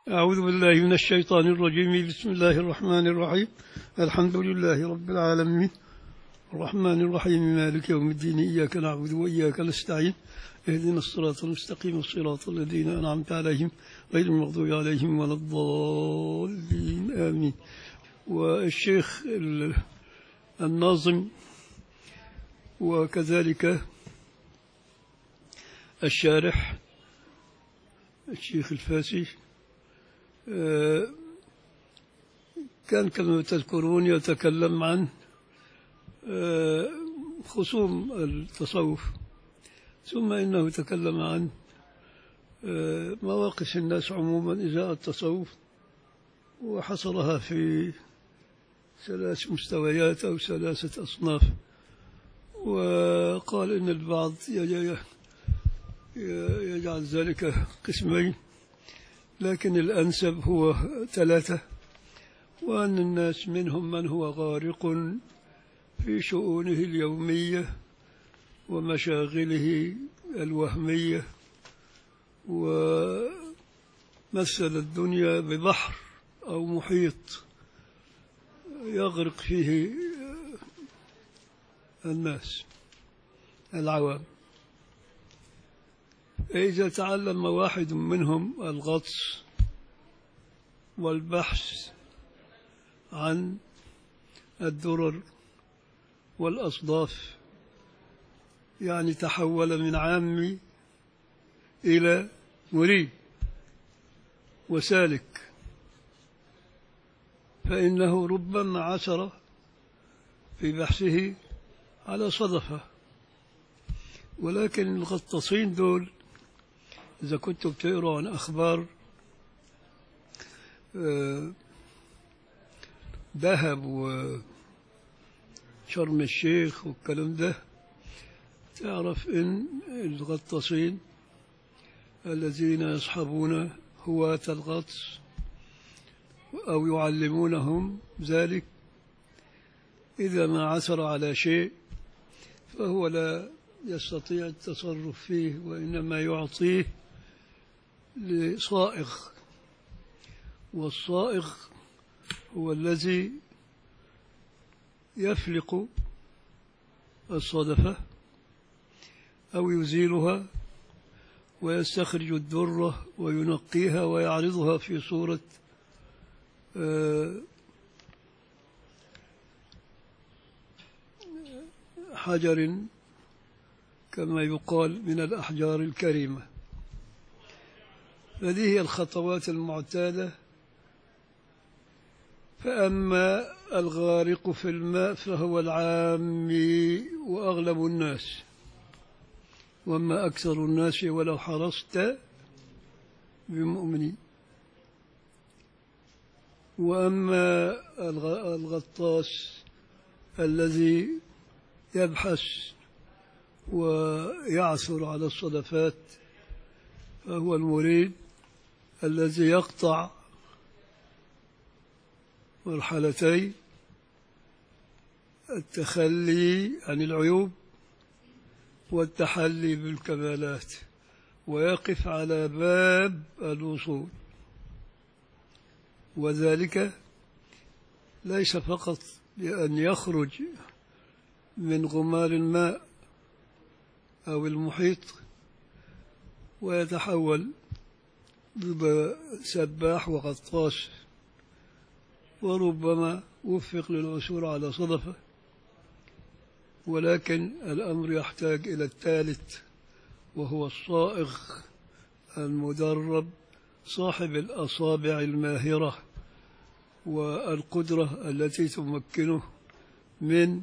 أعوذ بالله من الشيطان الرجيم بسم الله الرحمن الرحيم الحمد لله رب العالمين الرحمن الرحيم مالك يوم الدين إياك نعبد وإياك نستعين اهدنا الصراط المستقيم الصراط الذين أنعمت عليهم غير المغضوب عليهم ولا الضالين آمين والشيخ الناظم وكذلك الشارح الشيخ الفاسي كان كما تذكرون يتكلم عن خصوم التصوف ثم إنه تكلم عن مواقف الناس عموما إزاء التصوف وحصرها في ثلاث مستويات أو ثلاثة أصناف وقال إن البعض يجعل ذلك قسمين لكن الأنسب هو ثلاثة وأن الناس منهم من هو غارق في شؤونه اليومية ومشاغله الوهمية ومثل الدنيا ببحر أو محيط يغرق فيه الناس العوام إذا تعلم واحد منهم الغطس والبحث عن الدرر والأصداف يعني تحول من عامي إلى مريد وسالك فإنه ربما عثر في بحثه على صدفة ولكن الغطاسين دول إذا كنتوا بتقروا عن أخبار ذهب وشرم الشيخ والكلام ده تعرف إن الغطاسين الذين يصحبون هواة الغطس أو يعلمونهم ذلك إذا ما عثر على شيء فهو لا يستطيع التصرف فيه وإنما يعطيه لصائغ والصائغ هو الذي يفلق الصدفة أو يزيلها ويستخرج الدرة وينقيها ويعرضها في صورة حجر كما يقال من الأحجار الكريمة هذه هي الخطوات المعتادة فأما الغارق في الماء فهو العامي وأغلب الناس وأما أكثر الناس ولو حرصت بمؤمنين وأما الغطاس الذي يبحث ويعثر على الصدفات فهو المريد الذي يقطع مرحلتي التخلي عن العيوب والتحلي بالكمالات ويقف على باب الوصول وذلك ليس فقط بأن يخرج من غمار الماء أو المحيط ويتحول سباح وغطاس وربما وفق للعثور على صدفة ولكن الأمر يحتاج إلى الثالث وهو الصائغ المدرب صاحب الأصابع الماهرة والقدرة التي تمكنه من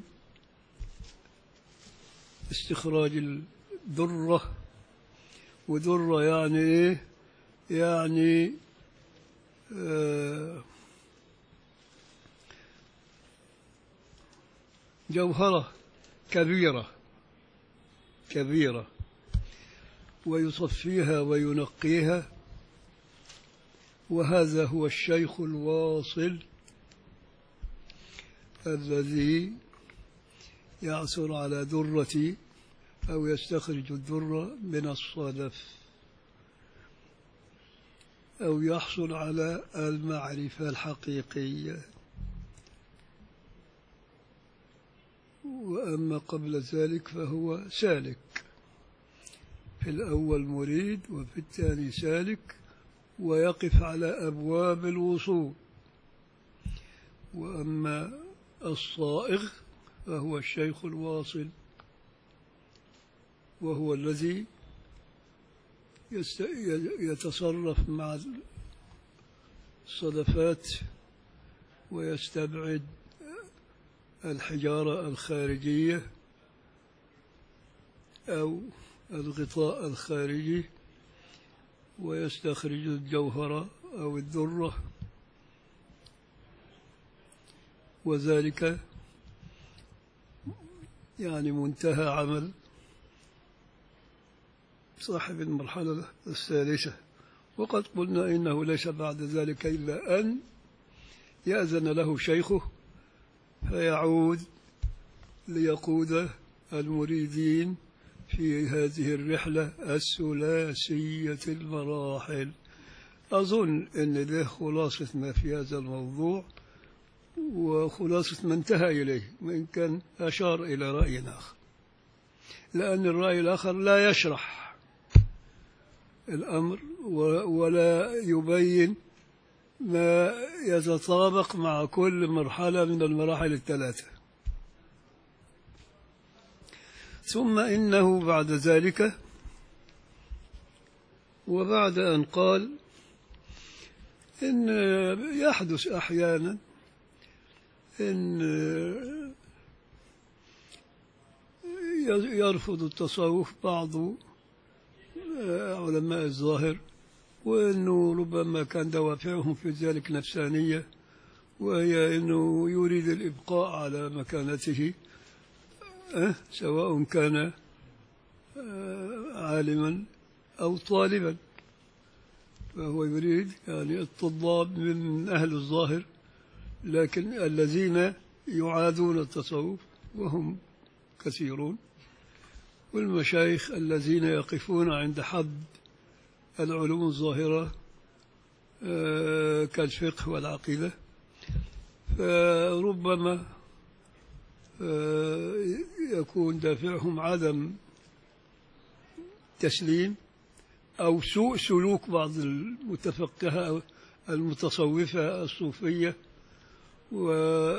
استخراج الذرة وذرة يعني إيه؟ يعني آه جوهرة كبيرة كبيرة ويصفيها وينقيها وهذا هو الشيخ الواصل الذي يعثر على درة أو يستخرج الدرة من الصدف أو يحصل على المعرفة الحقيقية وأما قبل ذلك فهو سالك في الأول مريد وفي الثاني سالك ويقف على أبواب الوصول وأما الصائغ فهو الشيخ الواصل وهو الذي يست- يتصرف مع الصدفات ويستبعد الحجارة الخارجية أو الغطاء الخارجي ويستخرج الجوهرة أو الذرة وذلك يعني منتهى عمل صاحب المرحلة الثالثة وقد قلنا إنه ليس بعد ذلك إلا أن يأذن له شيخه فيعود ليقود المريدين في هذه الرحلة الثلاثية المراحل أظن أن له خلاصة ما في هذا الموضوع وخلاصة ما انتهى إليه وإن كان أشار إلى رأي آخر لأن الرأي الآخر لا يشرح الأمر و- ولا يبين ما يتطابق مع كل مرحلة من المراحل الثلاثة ثم إنه بعد ذلك وبعد أن قال إن يحدث أحيانا إن يرفض التصوف بعض علماء الظاهر وأنه ربما كان دوافعهم في ذلك نفسانية وهي أنه يريد الإبقاء على مكانته أه سواء كان آه، عالما أو طالبا فهو يريد يعني الطلاب من أهل الظاهر لكن الذين يعادون التصوف وهم كثيرون والمشايخ الذين يقفون عند حد العلوم الظاهرة آه، كالفقه والعقيدة فربما آه، يكون دافعهم عدم تسليم أو سوء سلوك بعض المتفقهة أو المتصوفة الصوفية و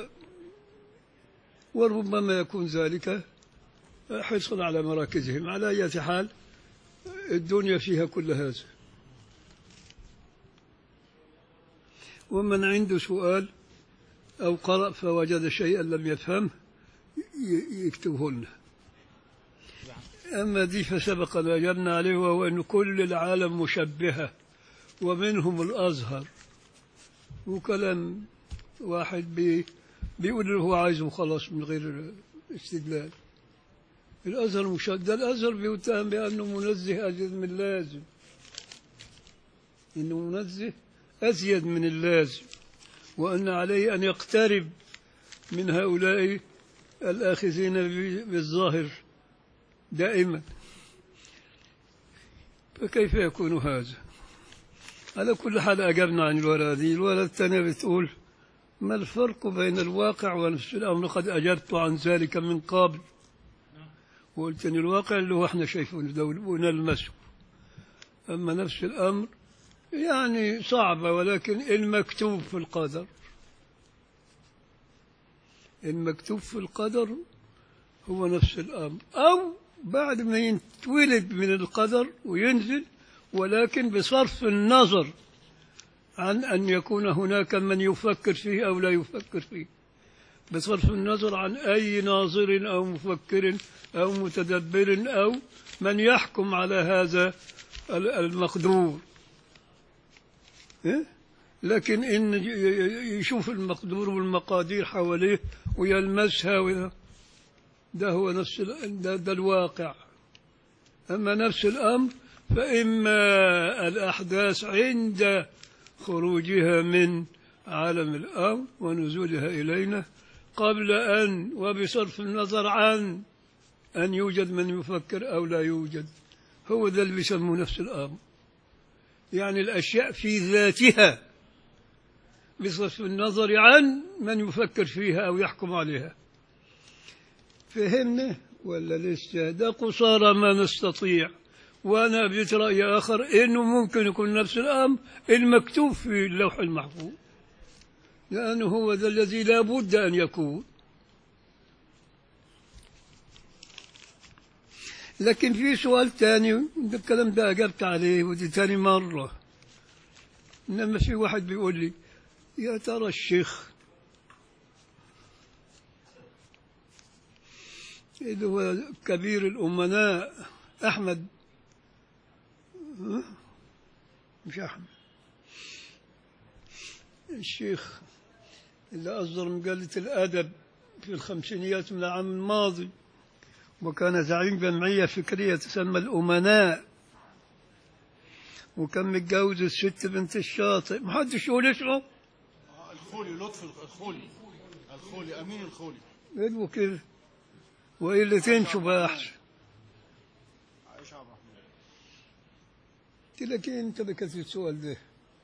وربما يكون ذلك حرصا على مراكزهم على أي حال الدنيا فيها كل هذا ومن عنده سؤال أو قرأ فوجد شيئا لم يفهمه ي- يكتبه لنا أما دي فسبق أن أجرنا عليه وهو أن كل العالم مشبهة ومنهم الأزهر وكلام واحد بي بيقول اللي هو عايزه خلاص من غير استدلال الأزهر مش ده الأزهر بيتهم بأنه منزه أزيد من اللازم إنه منزه أزيد من اللازم وأن عليه أن يقترب من هؤلاء الآخذين ب- بالظاهر دائما فكيف يكون هذا على كل حال أجبنا عن الورقة دي الورقة الثانية بتقول ما الفرق بين الواقع ونفس الأمر قد أجبت عن ذلك من قبل وقلت ان الواقع اللي هو احنا شايفينه ده ونلمسه اما نفس الامر يعني صعبة ولكن المكتوب في القدر المكتوب في القدر هو نفس الامر او بعد ما يتولد من القدر وينزل ولكن بصرف النظر عن ان يكون هناك من يفكر فيه او لا يفكر فيه بصرف النظر عن أي ناظر أو مفكر أو متدبر أو من يحكم على هذا ال- المقدور إيه؟ لكن إن ي- ي- يشوف المقدور والمقادير حواليه ويلمسها وي- ده هو نفس ال- ده, ده الواقع أما نفس الأمر فإما الأحداث عند خروجها من عالم الأرض ونزولها إلينا قبل أن وبصرف النظر عن أن يوجد من يفكر أو لا يوجد هو ذا اللي بيسموه نفس الأمر يعني الأشياء في ذاتها بصرف النظر عن من يفكر فيها أو يحكم عليها فهمنا ولا لسه ده قصارى ما نستطيع وأنا أبيت رأي آخر إنه ممكن يكون نفس الأمر المكتوب في اللوح المحفوظ لأنه هو ذا الذي لا بد أن يكون لكن في سؤال تاني الكلام ده أجبت عليه ودي تاني مرة إنما في واحد بيقول لي يا ترى الشيخ اللي هو كبير الأمناء أحمد ها؟ مش أحمد الشيخ اللي أصدر مجلة الأدب في الخمسينيات من العام الماضي وكان زعيم جمعية فكرية تسمى الأمناء وكان متجوز الست بنت الشاطئ محدش يقول اسمه آه، الخولي لطفي الخولي الخولي امين الخولي قالوا كده وإلا تنشوا بقى أحسن عائشة عبد الرحمن قلت لك إيه أنت بكثرة السؤال ده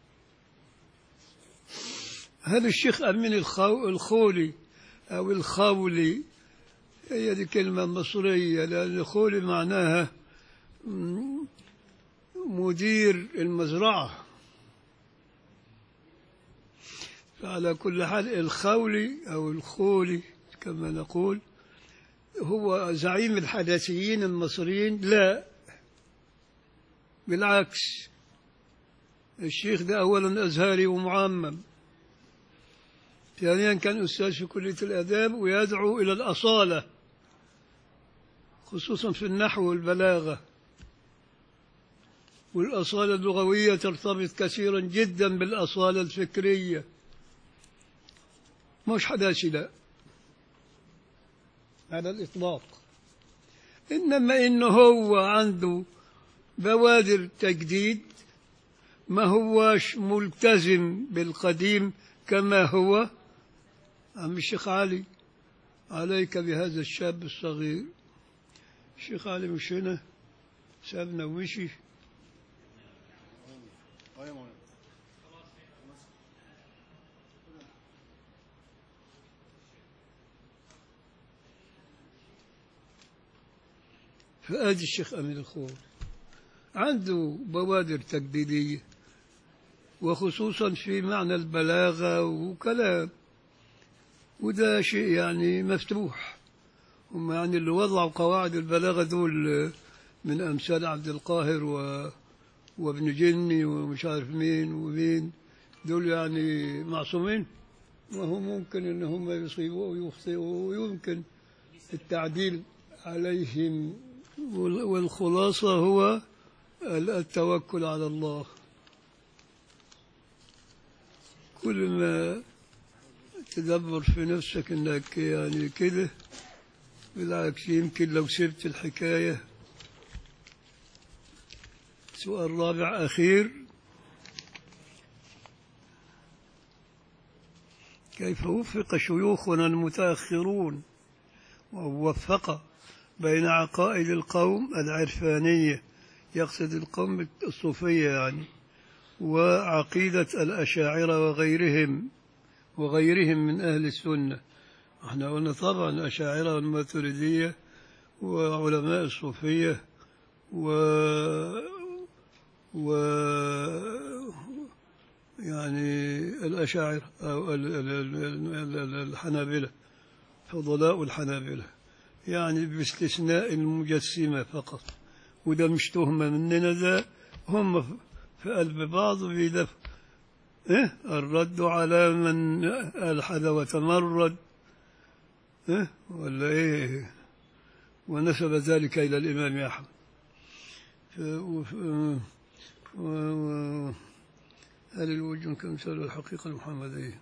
هل الشيخ أمين الخو... الخولي أو الخولي هي دي كلمة مصرية لأن الخولي معناها م- مدير المزرعة فعلى كل حال الخولي أو الخولي كما نقول هو زعيم الحداثيين المصريين لا بالعكس الشيخ ده أولا أزهري ومعمم ثانيا كان أستاذ في كلية الآداب ويدعو إلى الأصالة خصوصا في النحو والبلاغة والأصالة اللغوية ترتبط كثيرا جدا بالأصالة الفكرية مش حداثي لا على الإطلاق إنما إنه هو عنده بوادر تجديد ما هواش ملتزم بالقديم كما هو عم الشيخ علي عليك بهذا الشاب الصغير الشيخ علي مش هنا سابنا ومشي اه يا مولانا فآدي الشيخ أمين الخول عنده بوادر تجديدية وخصوصا في معنى البلاغة وكلام وده شيء يعني مفتوح هم يعني اللي وضعوا قواعد البلاغة دول من أمثال عبد القاهر و... وابن جني ومش عارف مين ومين دول يعني معصومين وهو ممكن ان هم يصيبوا ويخطئوا ويمكن التعديل عليهم وال- والخلاصة هو التوكل على الله كل ما تدبر في نفسك انك يعني كده بالعكس يمكن لو سبت الحكاية سؤال رابع أخير كيف وفق شيوخنا المتأخرون ووفق بين عقائد القوم العرفانية يقصد القوم الصوفية يعني وعقيدة الأشاعرة وغيرهم وغيرهم من أهل السنة احنا قلنا طبعا الأشاعرة والماتريدية وعلماء الصوفية و و يعني الأشاعرة أو ال- ال- ال- ال- ال- الحنابلة فضلاء الحنابلة يعني باستثناء المجسمة فقط وده مش تهمة مننا ده هم في قلب بعض بيدف إيه الرد على من ألحد وتمرد إيه ولا إيه ونسب ذلك إلى الإمام أحمد ف- وف- و- و- هل الوجه كمثال الحقيقة المحمدية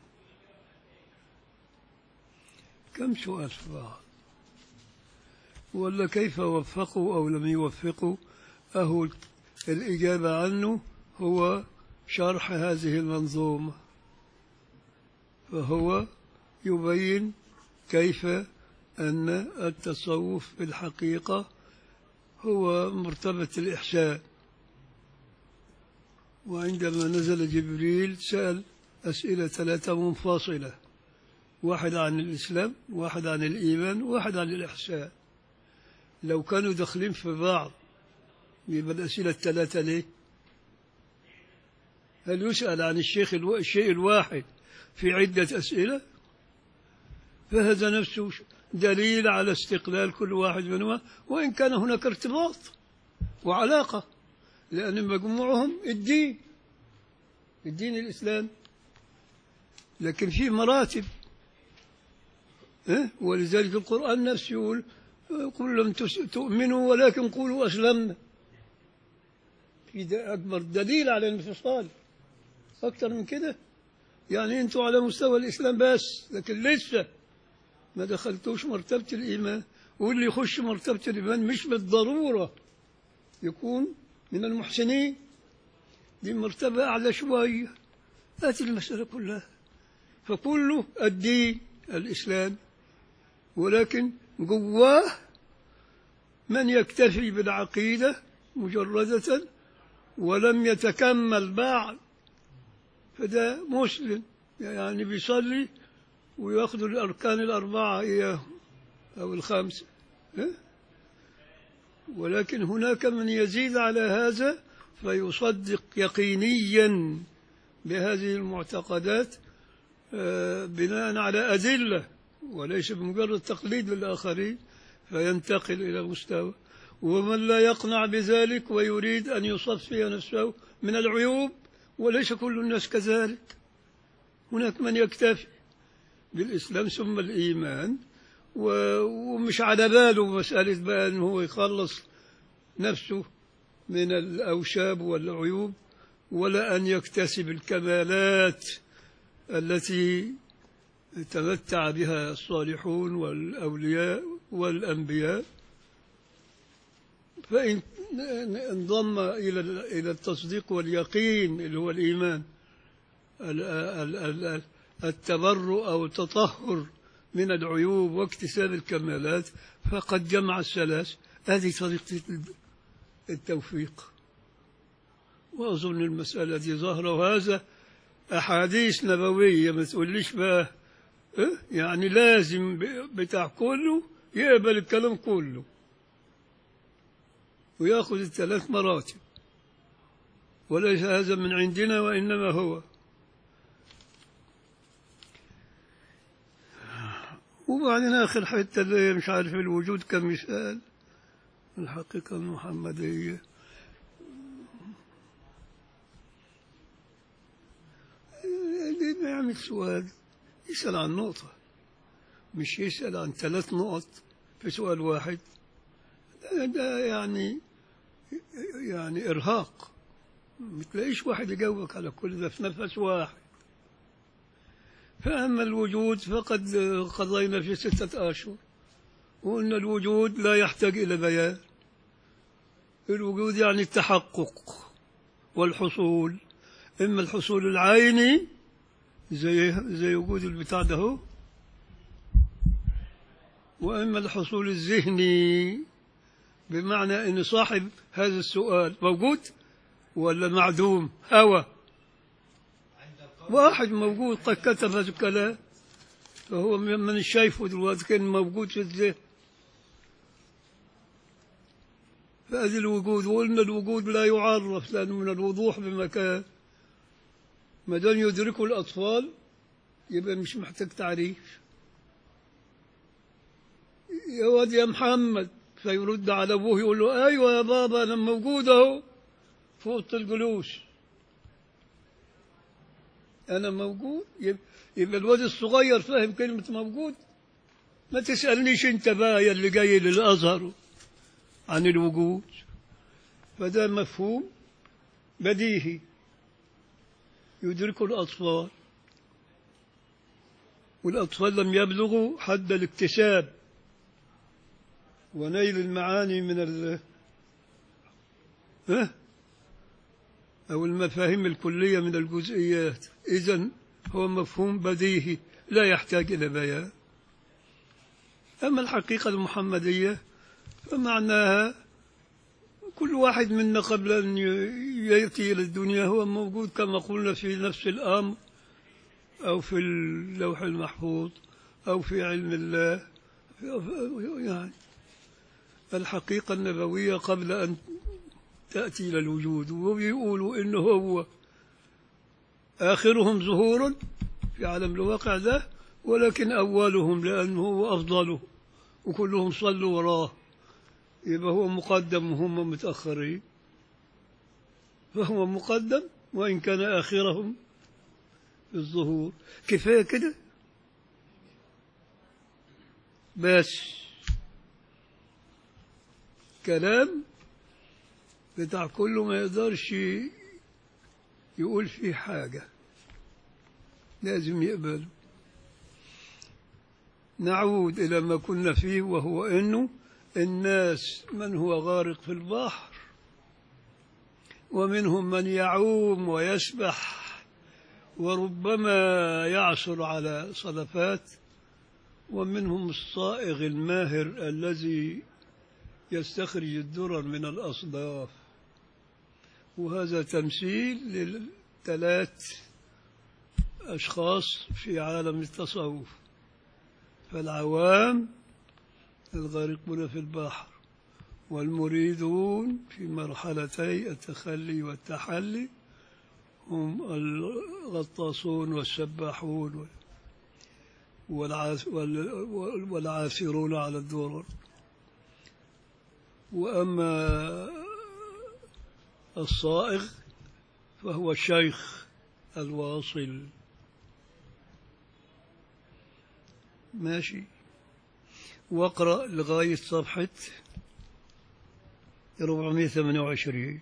كم سؤال في بعض ولا كيف وفقوا أو لم يوفقوا أهو الإجابة عنه هو شرح هذه المنظومة فهو يبين كيف أن التصوف في الحقيقة هو مرتبة الإحسان وعندما نزل جبريل سأل أسئلة ثلاثة منفصلة واحد عن الإسلام واحد عن الإيمان واحد عن الإحسان لو كانوا داخلين في بعض يبقى الأسئلة الثلاثة ليه؟ هل يسأل عن الشيخ الو... الشيء الواحد في عدة أسئلة؟ فهذا نفسه دليل على استقلال كل واحد منهما وإن كان هناك ارتباط وعلاقة لأن مجموعهم الدين الدين الإسلام لكن في مراتب ها؟ ولذلك القرآن نفسه يقول قل لم تس- تؤمنوا ولكن قولوا أسلمنا في ده أكبر دليل على الانفصال أكثر من كده يعني أنتوا على مستوى الإسلام بس لكن لسه ما دخلتوش مرتبة الإيمان واللي يخش مرتبة الإيمان مش بالضرورة يكون من المحسنين دي مرتبة أعلى شوية هذه المسألة كلها فكله الدين الإسلام ولكن جواه من يكتفي بالعقيدة مجردة ولم يتكمل بعد فده مسلم يعني بيصلي وياخذ الأركان الأربعة إياه أو الخمسة ها؟ ولكن هناك من يزيد على هذا فيصدق يقينيا بهذه المعتقدات آه، بناء على أدلة وليس بمجرد تقليد للآخرين فينتقل إلى مستوى ومن لا يقنع بذلك ويريد أن يصفي نفسه من العيوب وليس كل الناس كذلك هناك من يكتفي بالإسلام ثم الإيمان و- ومش على باله مسألة بقى أنه هو يخلص نفسه من الأوشاب والعيوب ولا أن يكتسب الكمالات التي تمتع بها الصالحون والأولياء والأنبياء فإن انضم إلى إلى التصديق واليقين اللي هو الإيمان ال- ال- ال- ال- التبرؤ أو التطهر من العيوب واكتساب الكمالات فقد جمع الثلاث هذه طريقة التوفيق وأظن المسألة دي ظاهرة وهذا أحاديث نبوية ما تقوليش بقى إيه؟ يعني لازم ب- بتاع كله يقبل الكلام كله ويأخذ الثلاث مراتب وليس هذا من عندنا وإنما هو وبعدين آخر حتة اللي هي مش عارف الوجود كمثال الحقيقة المحمدية اللي بيعمل سؤال يسأل عن نقطة مش يسأل عن ثلاث نقط في سؤال واحد ده, ده يعني يعني إرهاق ما تلاقيش واحد يجاوبك على كل ده في نفس واحد فأما الوجود فقد قضينا في ستة أشهر وأن الوجود لا يحتاج إلى بيان الوجود يعني التحقق والحصول إما الحصول العيني زي زي وجود البتاع ده هو وإما الحصول الذهني بمعنى أن صاحب هذا السؤال موجود ولا معدوم هوى واحد موجود قد كتب هذا الكلام فهو من شايفه دلوقتي كان موجود في الذهن فهذه الوجود وقلنا الوجود لا يعرف لأنه من الوضوح بمكان ما دام يدركه الأطفال يبقى مش محتاج تعريف يا واد يا محمد فيرد على أبوه يقول له أيوة يا بابا أنا موجود أهو في أوضة الجلوس أنا موجود يبقى, يبقى الواد الصغير فاهم كلمة موجود ما تسألنيش أنت بقى يا اللي جاي للأزهر عن الوجود فده مفهوم بديهي يدركه الأطفال والأطفال لم يبلغوا حد الاكتساب ونيل المعاني من ال ها؟ أو المفاهيم الكلية من الجزئيات إذا هو مفهوم بديهي لا يحتاج إلى بيان أما الحقيقة المحمدية فمعناها كل واحد منا قبل أن ي- يأتي إلى الدنيا هو موجود كما قلنا في نفس الأمر أو في اللوح المحفوظ أو في علم الله يعني الحقيقة النبوية قبل أن تأتي إلى الوجود وبيقولوا إنه هو آخرهم ظهورا في عالم الواقع ده ولكن أولهم لأنه هو أفضله وكلهم صلوا وراه يبقى هو مقدم وهم متأخرين فهو مقدم وإن كان آخرهم في الظهور كفاية كده بس كلام بتاع كله ما يقدرش يقول فيه حاجة لازم يقبله نعود إلى ما كنا فيه وهو أنه الناس من هو غارق في البحر ومنهم من يعوم ويسبح وربما يعثر على صدفات ومنهم الصائغ الماهر الذي يستخرج الدرر من الأصداف وهذا تمثيل للثلاث أشخاص في عالم التصوف فالعوام الغارقون في البحر والمريدون في مرحلتي التخلي والتحلي هم الغطاسون والسباحون والعاث- وال- والعاثرون على الدرر وأما الصائغ فهو الشيخ الواصل ماشي واقرأ لغاية صفحة 428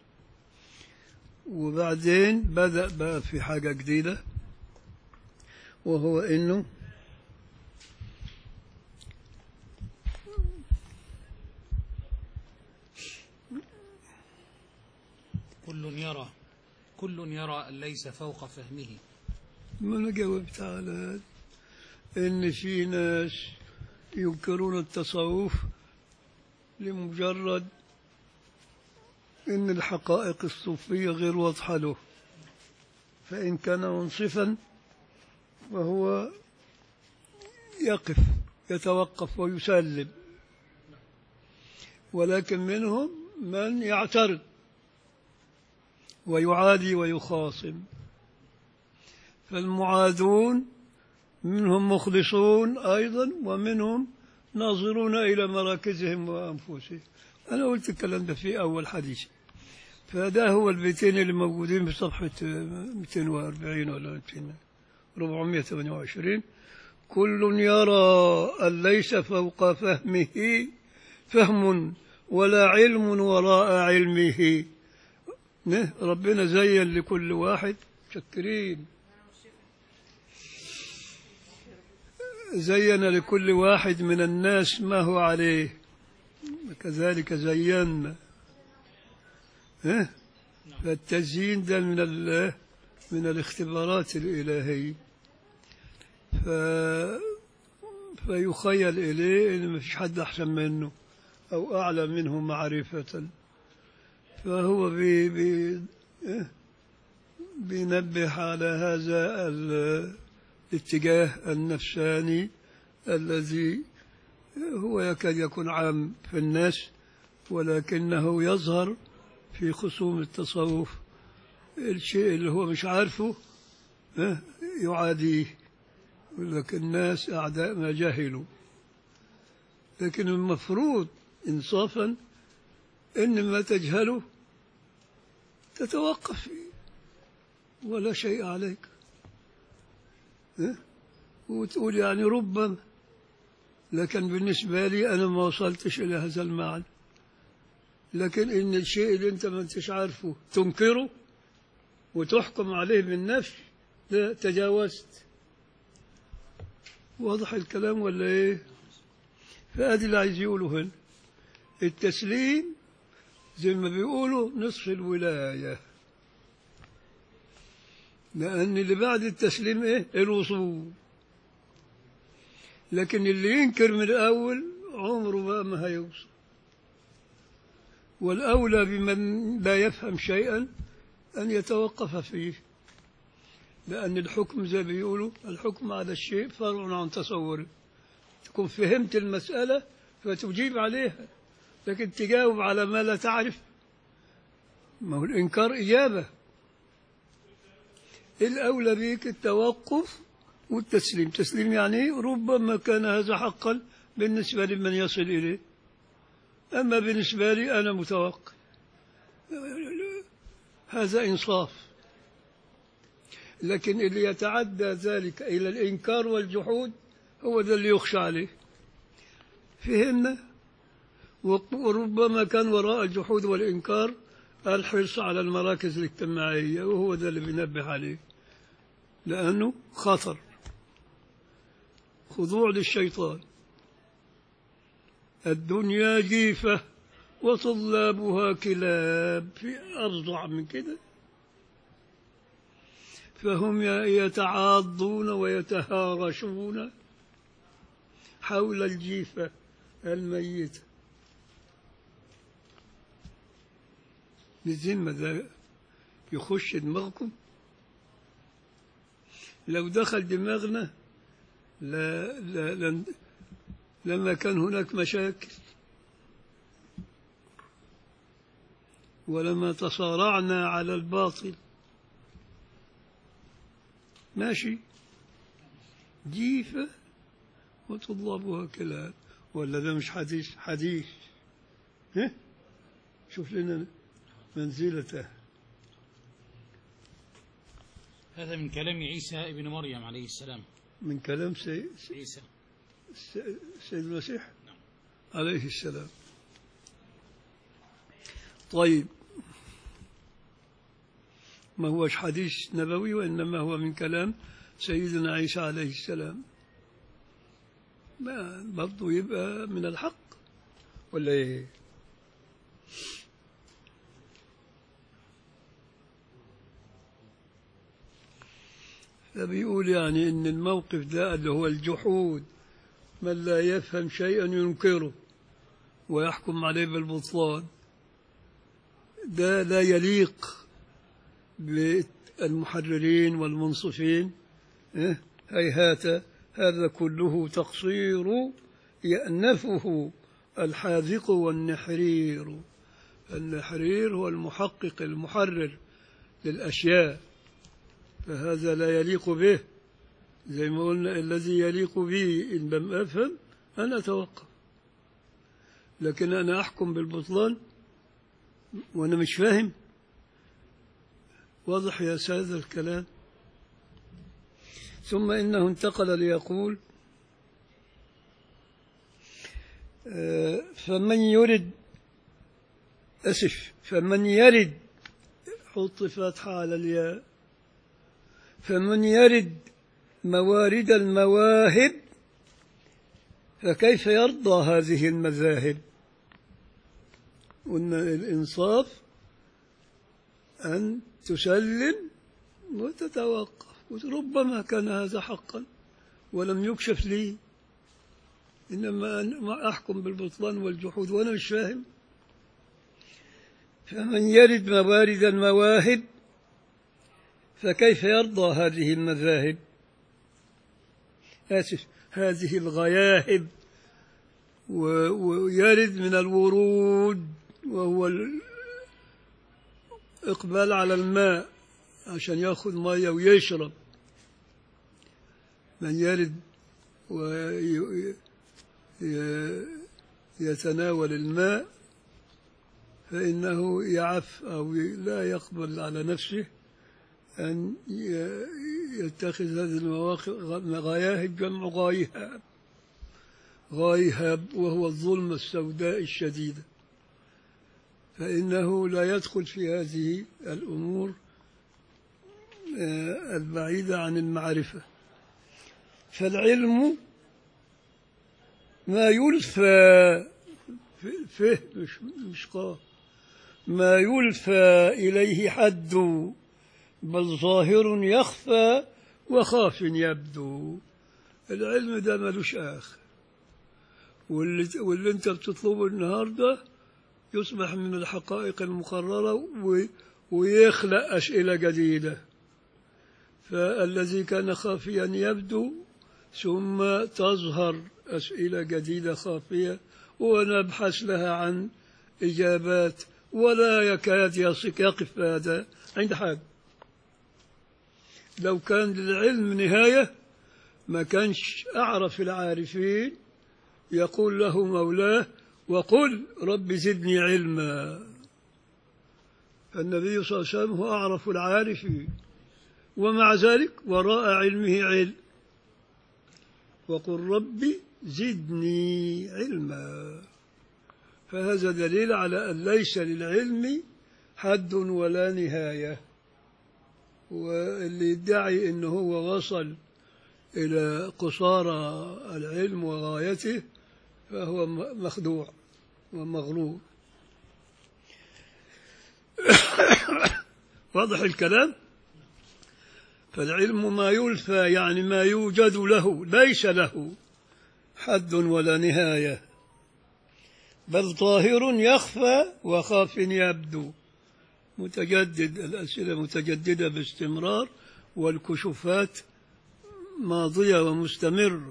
وبعدين بدأ بقى في حاجة جديدة وهو إنه كل يرى كل يرى أن ليس فوق فهمه ما أنا جاوبت على هذا إن في ناس ينكرون التصوف لمجرد إن الحقائق الصوفية غير واضحة له فإن كان منصفا فهو يقف يتوقف ويسلم ولكن منهم من يعترض ويعادي ويخاصم فالمعادون منهم مخلصون أيضا ومنهم ناظرون إلى مراكزهم وأنفسهم أنا قلت الكلام ده في أول حديث فده هو البيتين اللي موجودين في صفحة 240 ولا 200 428 كل يرى أن ليس فوق فهمه فهم ولا علم وراء علمه نه ربنا زين لكل واحد شكرين زين لكل واحد من الناس ما هو عليه وكذلك زينا ها؟ فالتزيين ده من ال- من الاختبارات الإلهية ف... فيخيل إليه إن ما فيش حد أحسن منه أو أعلى منه معرفة فهو بي بي إيه؟ بينبه على هذا ال- الاتجاه النفساني الذي هو يكاد يكون عام في الناس ولكنه يظهر في خصوم التصوف الشيء اللي هو مش عارفه اه، يعاديه يقول لك الناس أعداء ما جهلوا لكن المفروض إنصافا إن ما تجهله تتوقف فيه ولا شيء عليك اه؟ وتقول يعني ربما لكن بالنسبة لي أنا ما وصلتش إلى هذا المعنى لكن إن الشيء اللي أنت ما أنتش عارفه تنكره وتحكم عليه بالنفي لا تجاوزت واضح الكلام ولا إيه فأدي اللي عايز يقوله هنا التسليم زي ما بيقولوا نصف الولاية لأن اللي بعد التسليم إيه الوصول لكن اللي ينكر من الأول عمره بقى ما هيوصل والأولى بمن لا يفهم شيئا أن يتوقف فيه لأن الحكم زي ما بيقولوا الحكم على الشيء فرع عن تصوره تكون فهمت المسألة فتجيب عليها لكن تجاوب على ما لا تعرف ما هو الإنكار إجابة الأولى بك التوقف والتسليم تسليم يعني ربما كان هذا حقا بالنسبة لمن يصل إليه أما بالنسبة لي أنا متوقف هذا إنصاف لكن اللي يتعدى ذلك إلى الإنكار والجحود هو ده اللي يخشى عليه فهمنا وربما كان وراء الجحود والإنكار الحرص على المراكز الاجتماعية وهو ده اللي بينبه عليه لأنه خطر خضوع للشيطان الدنيا جيفة وطلابها كلاب في أرضع من كده فهم يتعاضون ويتهارشون حول الجيفة الميتة بالذمة ده يخش دماغكم لو دخل دماغنا لا لا لن لما كان هناك مشاكل ولما تصارعنا على الباطل ماشي جيفة وتضربها كلاب ولا ده مش حديث حديث ها شوف لنا منزلته هذا من كلام عيسى ابن مريم عليه السلام من كلام سي... عيسى سي... سيد المسيح عليه السلام طيب ما هوش حديث نبوي وإنما هو من كلام سيدنا عيسى عليه السلام ما برضه يبقى من الحق ولا ايه فبيقول يعني ان الموقف ده اللي هو الجحود من لا يفهم شيئا ينكره ويحكم عليه بالبطلان ده لا يليق بالمحررين والمنصفين إيه؟ هيهات هذا كله تقصير يأنفه الحاذق والنحرير النحرير هو المحقق المحرر للأشياء فهذا لا يليق به زي ما قلنا الذي يليق بي إن لم أفهم أنا أتوقف لكن أنا أحكم بالبطلان وأنا مش فاهم واضح يا سادة الكلام ثم إنه انتقل ليقول آه، فمن يرد أسف فمن يرد حط فتحة على الياء فمن يرد موارد المواهب فكيف يرضى هذه المذاهب قلنا الإنصاف أن تسلم وتتوقف ربما كان هذا حقا ولم يكشف لي إنما أنا أحكم بالبطلان والجحود وأنا مش فاهم فمن يرد موارد المواهب فكيف يرضى هذه المذاهب آسف هذه الغياهب و- ويرد من الورود وهو الإقبال على الماء عشان ياخذ مية ويشرب من يرد ويتناول الماء فإنه يعف أو لا يقبل على نفسه أن ي- يتخذ هذه المواقف غياهب جمع غايهاب غايهاب وهو الظلمة السوداء الشديدة فإنه لا يدخل في هذه الأمور آه، البعيدة عن المعرفة فالعلم ما يلفى فه مش مش قاف ما يلفى إليه حد بل ظاهر يخفى وخاف يبدو العلم ده ملوش آخر واللي, واللي انت بتطلبه النهارده يصبح من الحقائق المقررة و- ويخلق أسئلة جديدة فالذي كان خافيا يبدو ثم تظهر أسئلة جديدة خافية ونبحث لها عن إجابات ولا يكاد يصك يقف هذا عند حد لو كان للعلم نهاية ما كانش أعرف العارفين يقول له مولاه وقل رب زدني علما النبي صلى الله عليه وسلم هو أعرف العارفين ومع ذلك وراء علمه علم وقل رب زدني علما فهذا دليل على أن ليس للعلم حد ولا نهاية واللي يدعي أنه هو وصل إلى قصارى العلم وغايته فهو م- مخدوع ومغلوب واضح الكلام فالعلم ما يلفى يعني ما يوجد له ليس له حد ولا نهاية بل ظاهر يخفى وخاف يبدو متجدد الأسئلة متجددة باستمرار والكشوفات ماضية ومستمرة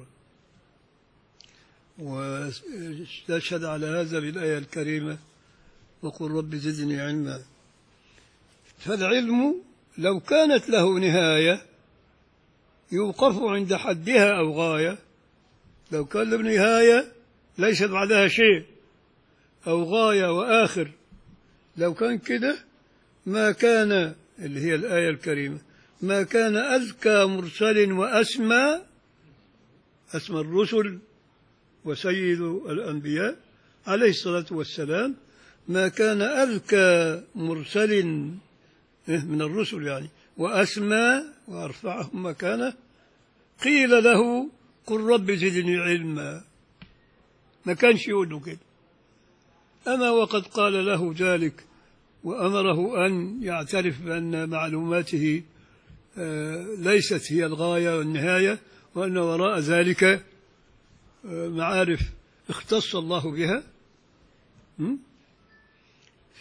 واستشهد على هذا بالآية الكريمة وقل رب زدني علما فالعلم لو كانت له نهاية يوقف عند حدها أو غاية لو كان له نهاية ليس بعدها شيء أو غاية وآخر لو كان كده ما كان اللي هي الآية الكريمة ما كان أذكى مرسل وأسمى أسمى الرسل وسيد الأنبياء عليه الصلاة والسلام ما كان أذكى مرسل من الرسل يعني وأسمى وأرفعهم مكانه قيل له قل رب زدني علما ما كانش يقول له كده أما وقد قال له ذلك وأمره أن يعترف بأن معلوماته آه، ليست هي الغاية والنهاية وأن وراء ذلك آه، معارف اختص الله بها م? ف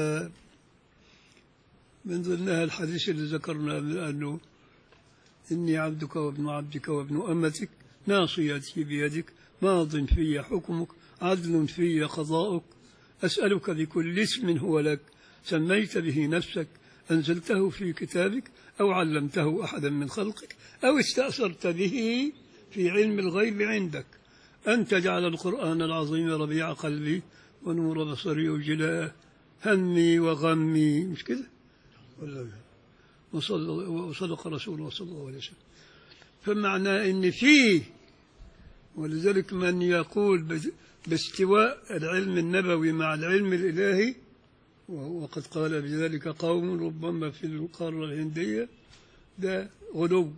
من ضمنها الحديث اللي ذكرنا من أنه إني عبدك وابن عبدك وابن أمتك ناصيتي بيدك ماض في حكمك عدل في قضاؤك أسألك بكل اسم هو لك سميت به نفسك أنزلته في كتابك أو علمته أحدا من خلقك أو استأثرت به في علم الغيب عندك أن تجعل القرآن العظيم ربيع قلبي ونور بصري وجلاء همي وغمي مش كده ولا وصل- وصدق رسول الله صلى الله عليه وسلم فمعنى ان فيه ولذلك من يقول ب- باستواء العلم النبوي مع العلم الالهي وقد قال بذلك قوم ربما في القاره الهنديه ده غلو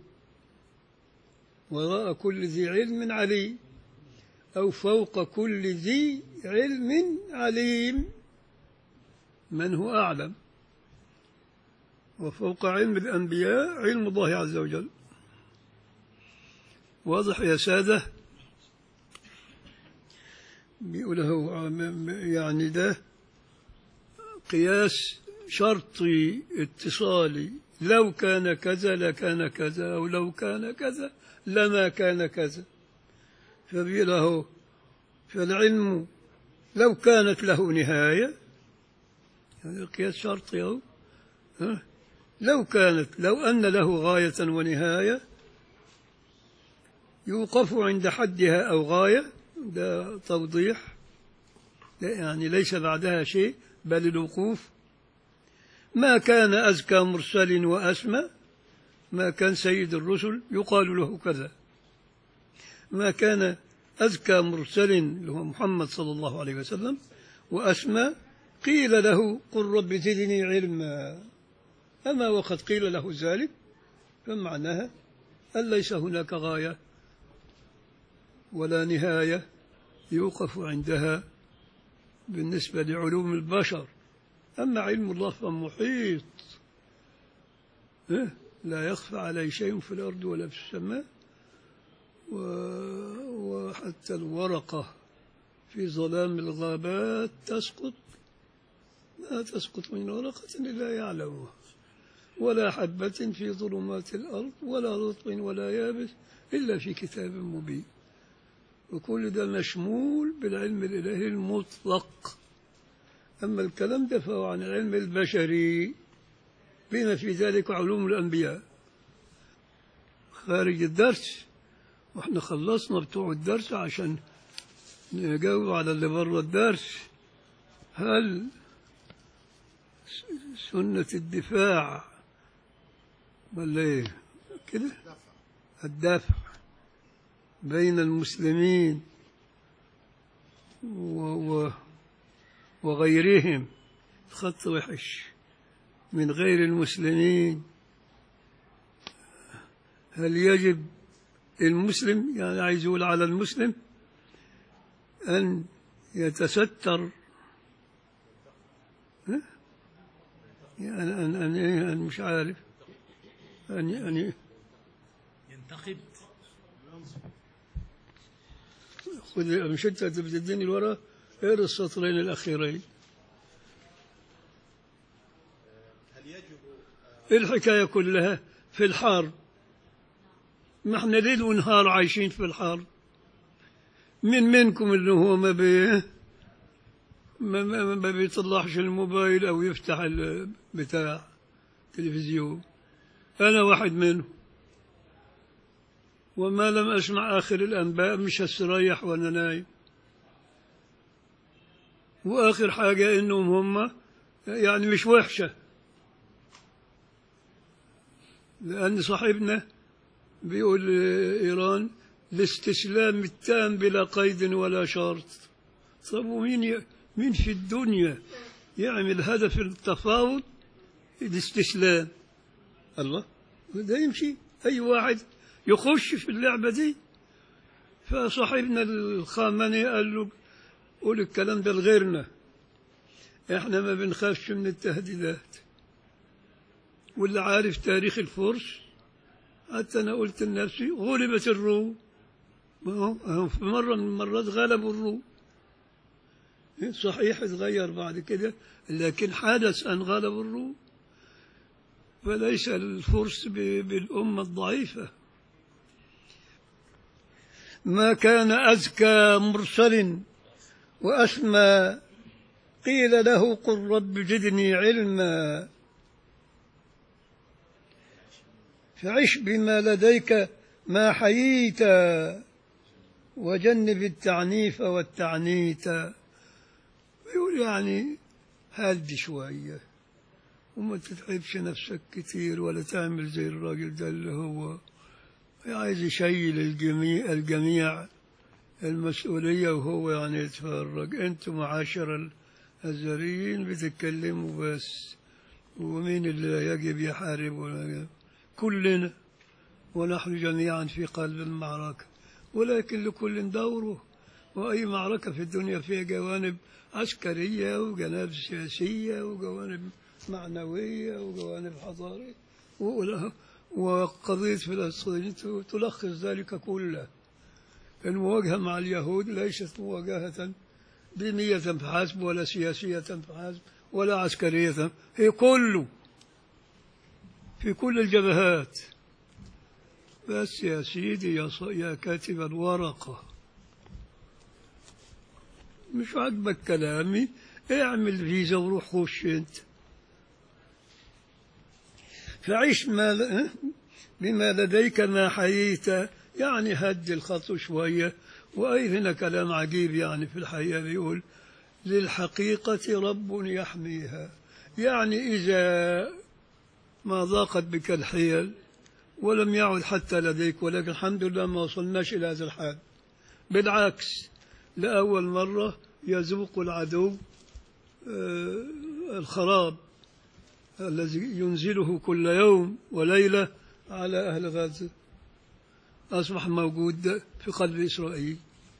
وراء كل ذي علم عليم او فوق كل ذي علم عليم من هو اعلم وفوق علم الأنبياء علم الله عز وجل واضح يا سادة بيقوله يعني ده قياس شرطي اتصالي لو كان كذا لكان كذا أو لو كان كذا لما كان كذا فبيقوله فالعلم لو كانت له نهاية هذا قياس شرطي أهو ها؟ لو كانت لو أن له غاية ونهاية يوقف عند حدها أو غاية ده توضيح لا يعني ليس بعدها شيء بل الوقوف ما كان أزكى مرسل وأسمى ما كان سيد الرسل يقال له كذا ما كان أزكى مرسل اللي هو محمد صلى الله عليه وسلم وأسمى قيل له قل رب زدني علما أما وقد قيل له ذلك فمعناها أن ليس هناك غاية ولا نهاية يوقف عندها بالنسبة لعلوم البشر أما علم الله فمحيط إيه؟ لا يخفى عليه شيء في الأرض ولا في السماء و... وحتى الورقة في ظلام الغابات تسقط ما تسقط من ورقة إلا يعلمها ولا حبة في ظلمات الأرض ولا رطب ولا يابس إلا في كتاب مبين وكل ده مشمول بالعلم الإلهي المطلق أما الكلام ده فهو عن العلم البشري بما في ذلك علوم الأنبياء خارج الدرس واحنا خلصنا بتوع الدرس عشان نجاوب على اللي بره الدرس هل س- سنة الدفاع ولا ايه كده الدفع بين المسلمين و و وغيرهم خط وحش من غير المسلمين هل يجب المسلم يعني عايز يقول على المسلم أن يتستر ها؟ يعني أن أن إيه أن مش عارف أن أن ينتقد خذ مش أنت بتديني الورقة اقرا السطرين الأخيرين إيه الحكاية كلها في الحرب ما احنا ليل ونهار عايشين في الحرب من منكم اللي هو ما بي ما, ما, ما بيطلعش الموبايل أو يفتح ال- بتاع تلفزيون أنا واحد منهم وما لم أسمع آخر الأنباء مش هستريح وأنا نايم وآخر حاجة إنهم هم يعني مش وحشة لأن صاحبنا بيقول إيران الاستسلام التام بلا قيد ولا شرط طب ومين ي... مين في الدنيا يعمل هدف التفاوض الاستسلام الله ده يمشي أي واحد يخش في اللعبة دي فصاحبنا الخامنئي قال له قول الكلام ده لغيرنا احنا ما بنخافش من التهديدات واللي عارف تاريخ الفرس حتى انا قلت لنفسي غلبت الروم ما هو هو في مرة من المرات غلبوا الروم صحيح اتغير بعد كده لكن حدث أن غلبوا الروم فليس الفرس ب- بالأمة الضعيفة ما كان أزكى مرسل وأسمى قيل له قل رب زدني علما فعش بما لديك ما حييت وجنب التعنيف والتعنيت يقول يعني هدي شوية وما تتعبش نفسك كتير ولا تعمل زي الراجل ده اللي هو عايز يشيل الجميع الجميع المسؤولية وهو يعني يتفرج انتم معاشر الأزهريين بتتكلموا بس ومين اللي يجب يحارب ولا يجب كلنا ونحن جميعا في قلب المعركة ولكن لكل دوره وأي معركة في الدنيا فيها جوانب عسكرية وجوانب سياسية وجوانب معنوية وجوانب حضارية وله- وقضية فلسطين تلخص ذلك كله المواجهة مع اليهود ليست مواجهة دينية فحسب ولا سياسية فحسب ولا عسكرية هي كله في كل الجبهات بس يا سيدي يا, ص... يا كاتب الورقة مش عاجبك كلامي اعمل فيزا وروح خش انت فعيش ما ل... بما لديك ما حييت يعني هدي الخط شوية وأي هنا كلام عجيب يعني في الحقيقة بيقول للحقيقة رب يحميها يعني إذا ما ضاقت بك الحيل ولم يعد حتى لديك ولكن الحمد لله ما وصلناش إلى هذا الحال بالعكس لأول مرة يذوق العدو آه، الخراب الذي ينزله كل يوم وليلة على أهل غزة أصبح موجود في قلب إسرائيل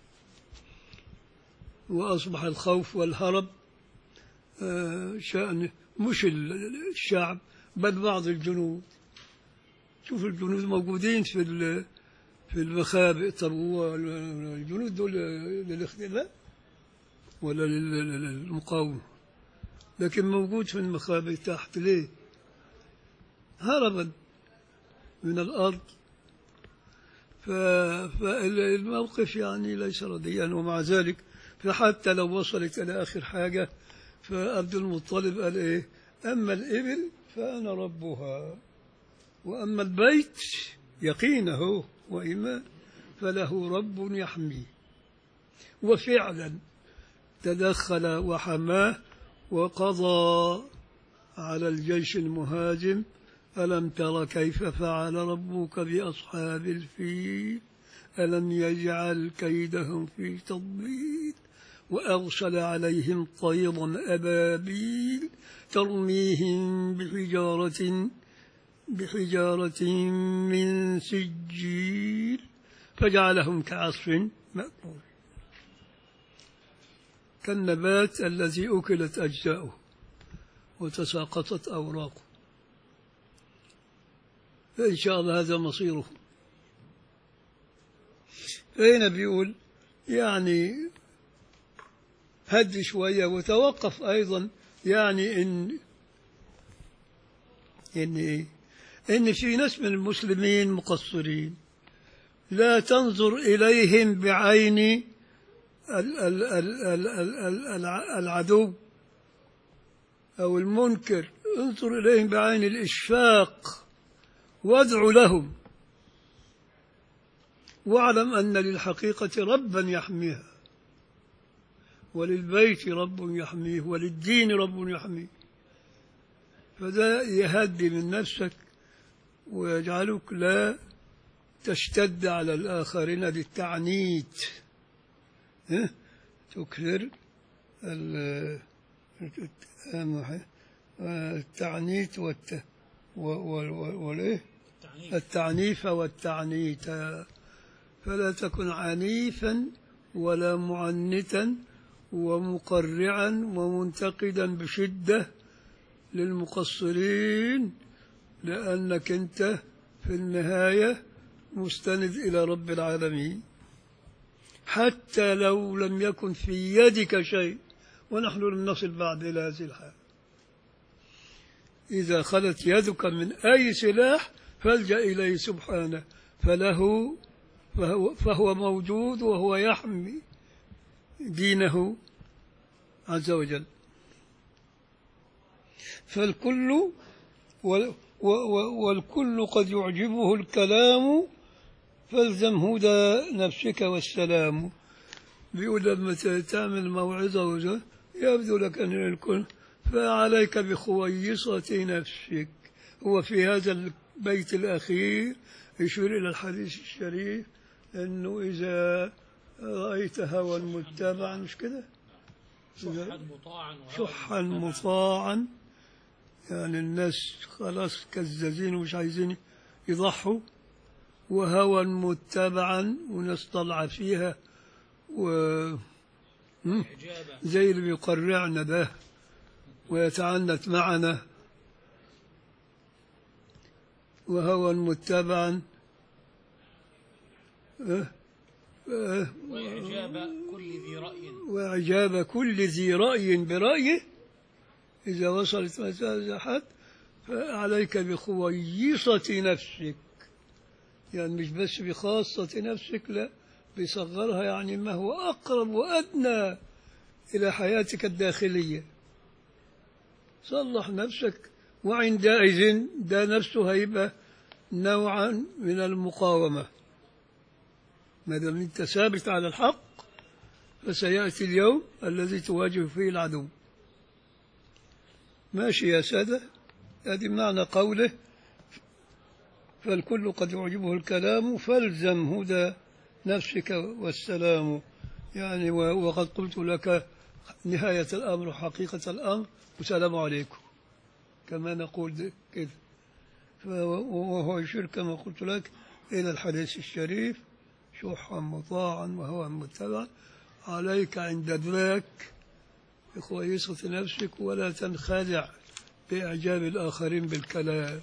وأصبح الخوف والهرب آه، شأن مش ال- الشعب بل بعض الجنود شوف الجنود موجودين في ال- في المخابئ طب هو الجنود دول للاختلاف ولا لل- لل- للمقاومة لكن موجود في المخابئ تحت ليه هربا من الأرض ف- فالموقف يعني ليس رديا ومع ذلك فحتى لو وصلت إلى آخر حاجة فعبد المطلب قال إيه أما الإبل فأنا ربها وأما البيت يقينه وإيمان فله رب يحميه وفعلا تدخل وحماه وقضى على الجيش المهاجم ألم تر كيف فعل ربك بأصحاب الفيل ألم يجعل كيدهم في تضليل وأرسل عليهم طيرا أبابيل ترميهم بحجارة بحجارة من سجيل فجعلهم كعصف مأكول كالنبات الذي أكلت أجزاؤه وتساقطت أوراقه فإن شاء الله هذا مصيره فهنا بيقول يعني هد شوية وتوقف أيضا يعني إن إن إيه؟ إن في ناس من المسلمين مقصرين لا تنظر إليهم بعين ال- ال- ال- ال- ال- ال- الع- العدو أو المنكر انظر إليهم بعين الإشفاق وادع لهم واعلم أن للحقيقة ربا يحميها وللبيت رب يحميه وللدين رب يحميه فده يهدي من نفسك ويجعلك لا تشتد على الآخرين بالتعنيت ها؟ تكثر ال- أهم حاجة، التعنيت والت و- و- و- والإيه التعنيف التعنيف والتعنيت فلا تكن عنيفا ولا معنتا ومقرعا ومنتقدا بشدة للمقصرين لأنك أنت في النهاية مستند إلى رب العالمين حتى لو لم يكن في يدك شيء ونحن لم نصل بعد إلى هذه الحالة إذا خلت يدك من أي سلاح فالجأ إليه سبحانه فله فهو, فهو موجود وهو يحمي دينه عز وجل فالكل وال- و- و- والكل قد يعجبه الكلام فالزم هدى نفسك والسلام بيقول لما ت- تعمل موعظة وزي- يبدو لك أن الكل فعليك بخويصة نفسك هو في هذا البيت الأخير يشير إلى الحديث الشريف أنه إذا رأيت هوى متبعا مش كده شحا مطاعا وهوى شحا متبعاً. مطاعا يعني الناس خلاص كزازين ومش عايزين يضحوا وهوى متبعا وناس طالعة فيها و مم. إعجابا زي اللي بيقرعنا ده ويتعنت معنا وهوى متبعا أه أه وإعجاب كل ذي رأي وإعجاب كل ذي رأي برأيه إذا وصلت مسألة حد فعليك بخويصة نفسك يعني مش بس بخاصة نفسك لا بيصغرها يعني ما هو أقرب وأدنى إلى حياتك الداخلية صلح نفسك وعندئذ ده نفسه هيبقى نوعا من المقاومة ما دام أنت ثابت على الحق فسيأتي اليوم الذي تواجه فيه العدو ماشي يا سادة هذه معنى قوله فالكل قد يعجبه الكلام فالزم هدى نفسك والسلام يعني و- وقد قلت لك نهاية الأمر حقيقة الأمر والسلام عليكم كما نقول ده- كده ف- وهو يشير كما قلت لك إلى الحديث الشريف شحا مطاعا وهوى متبعا عليك عند ذاك بكويسة نفسك ولا تنخدع بإعجاب الآخرين بالكلام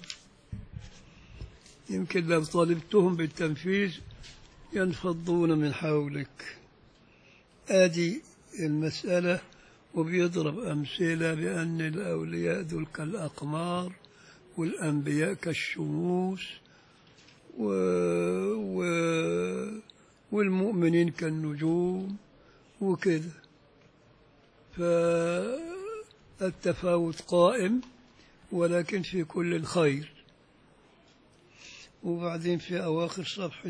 يمكن لو طالبتهم بالتنفيذ ينفضون من حولك آدي المسألة وبيضرب أمثلة بأن الأولياء دول كالأقمار والأنبياء كالشموس و... و... والمؤمنين كالنجوم وكذا فالتفاوت قائم ولكن في كل الخير وبعدين في أواخر صفحة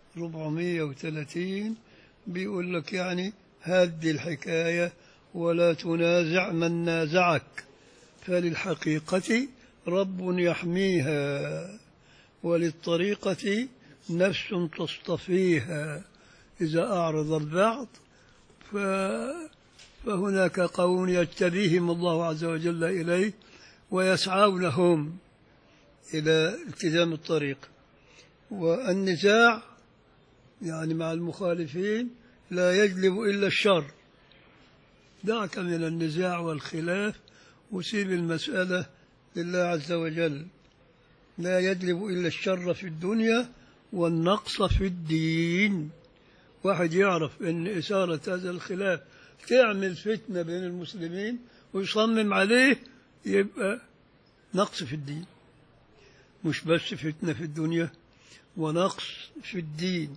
430 بيقول لك يعني هذه الحكاية ولا تنازع من نازعك فللحقيقة رب يحميها وللطريقة نفس تصطفيها إذا أعرض البعض ف... فهناك قوم يجتبيهم الله عز وجل إليه ويسعونهم إلى التزام الطريق والنزاع يعني مع المخالفين لا يجلب إلا الشر دعك من النزاع والخلاف وسيب المسألة لله عز وجل لا يجلب إلا الشر في الدنيا والنقص في الدين واحد يعرف أن إثارة هذا الخلاف تعمل فتنة بين المسلمين ويصمم عليه يبقى نقص في الدين مش بس فتنة في الدنيا ونقص في الدين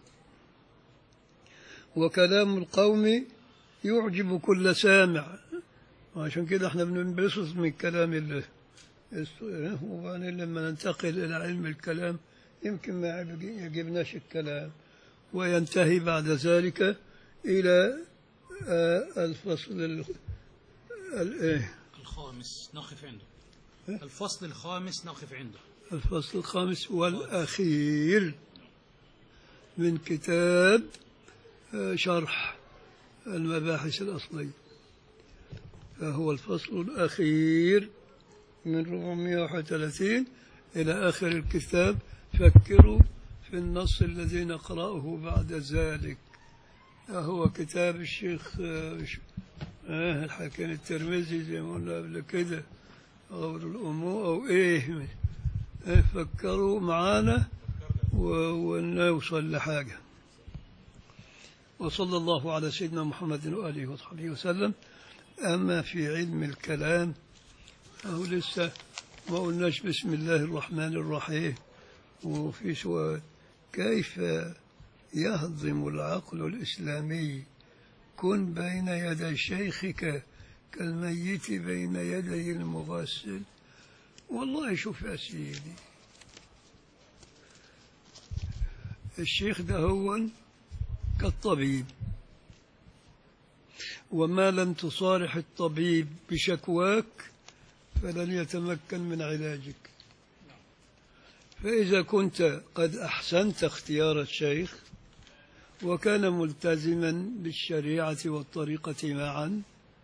وكلام القوم يعجب كل سامع وعشان كده احنا بننبسط من كلام الله وبعدين لما ننتقل إلى علم الكلام يمكن ما يعجبناش الكلام وينتهي بعد ذلك إلى آه، الفصل ال- ال- إيه؟ الخامس نقف عنده الفصل الخامس نقف عنده الفصل الخامس والأخير من كتاب آه، شرح المباحث الأصلية فهو الفصل الأخير من 431 إلى آخر الكتاب فكروا في النص الذي نقرأه بعد ذلك هو كتاب الشيخ آه، ش- آه الحكيم الترمذي زي ما قلنا قبل كده غور الأمور أو إيه آه، فكروا معانا و- ونوصل لحاجة وصلى الله على سيدنا محمد وآله وصحبه وسلم أما في علم الكلام أو لسه ما قلناش بسم الله الرحمن الرحيم وفي سؤال كيف يهضم العقل الإسلامي كن بين يدي شيخك كالميت بين يدي المغسل والله شوف يا سيدي الشيخ ده هو كالطبيب وما لم تصارح الطبيب بشكواك فلن يتمكن من علاجك فإذا كنت قد أحسنت اختيار الشيخ وكان ملتزما بالشريعة والطريقة معا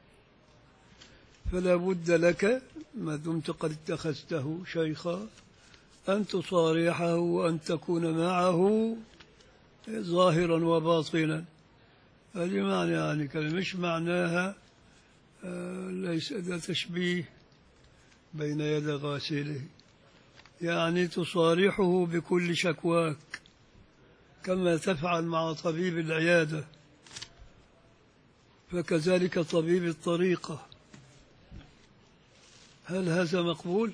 فلا بد لك ما دمت قد اتخذته شيخا أن تصارحه وأن تكون معه ظاهرا وباطنا هذه معنى يعني كلمة مش معناها آه، ليس ده تشبيه بين يدي غاسله يعني تصارحه بكل شكواك كما تفعل مع طبيب العيادة فكذلك طبيب الطريقة هل هذا مقبول؟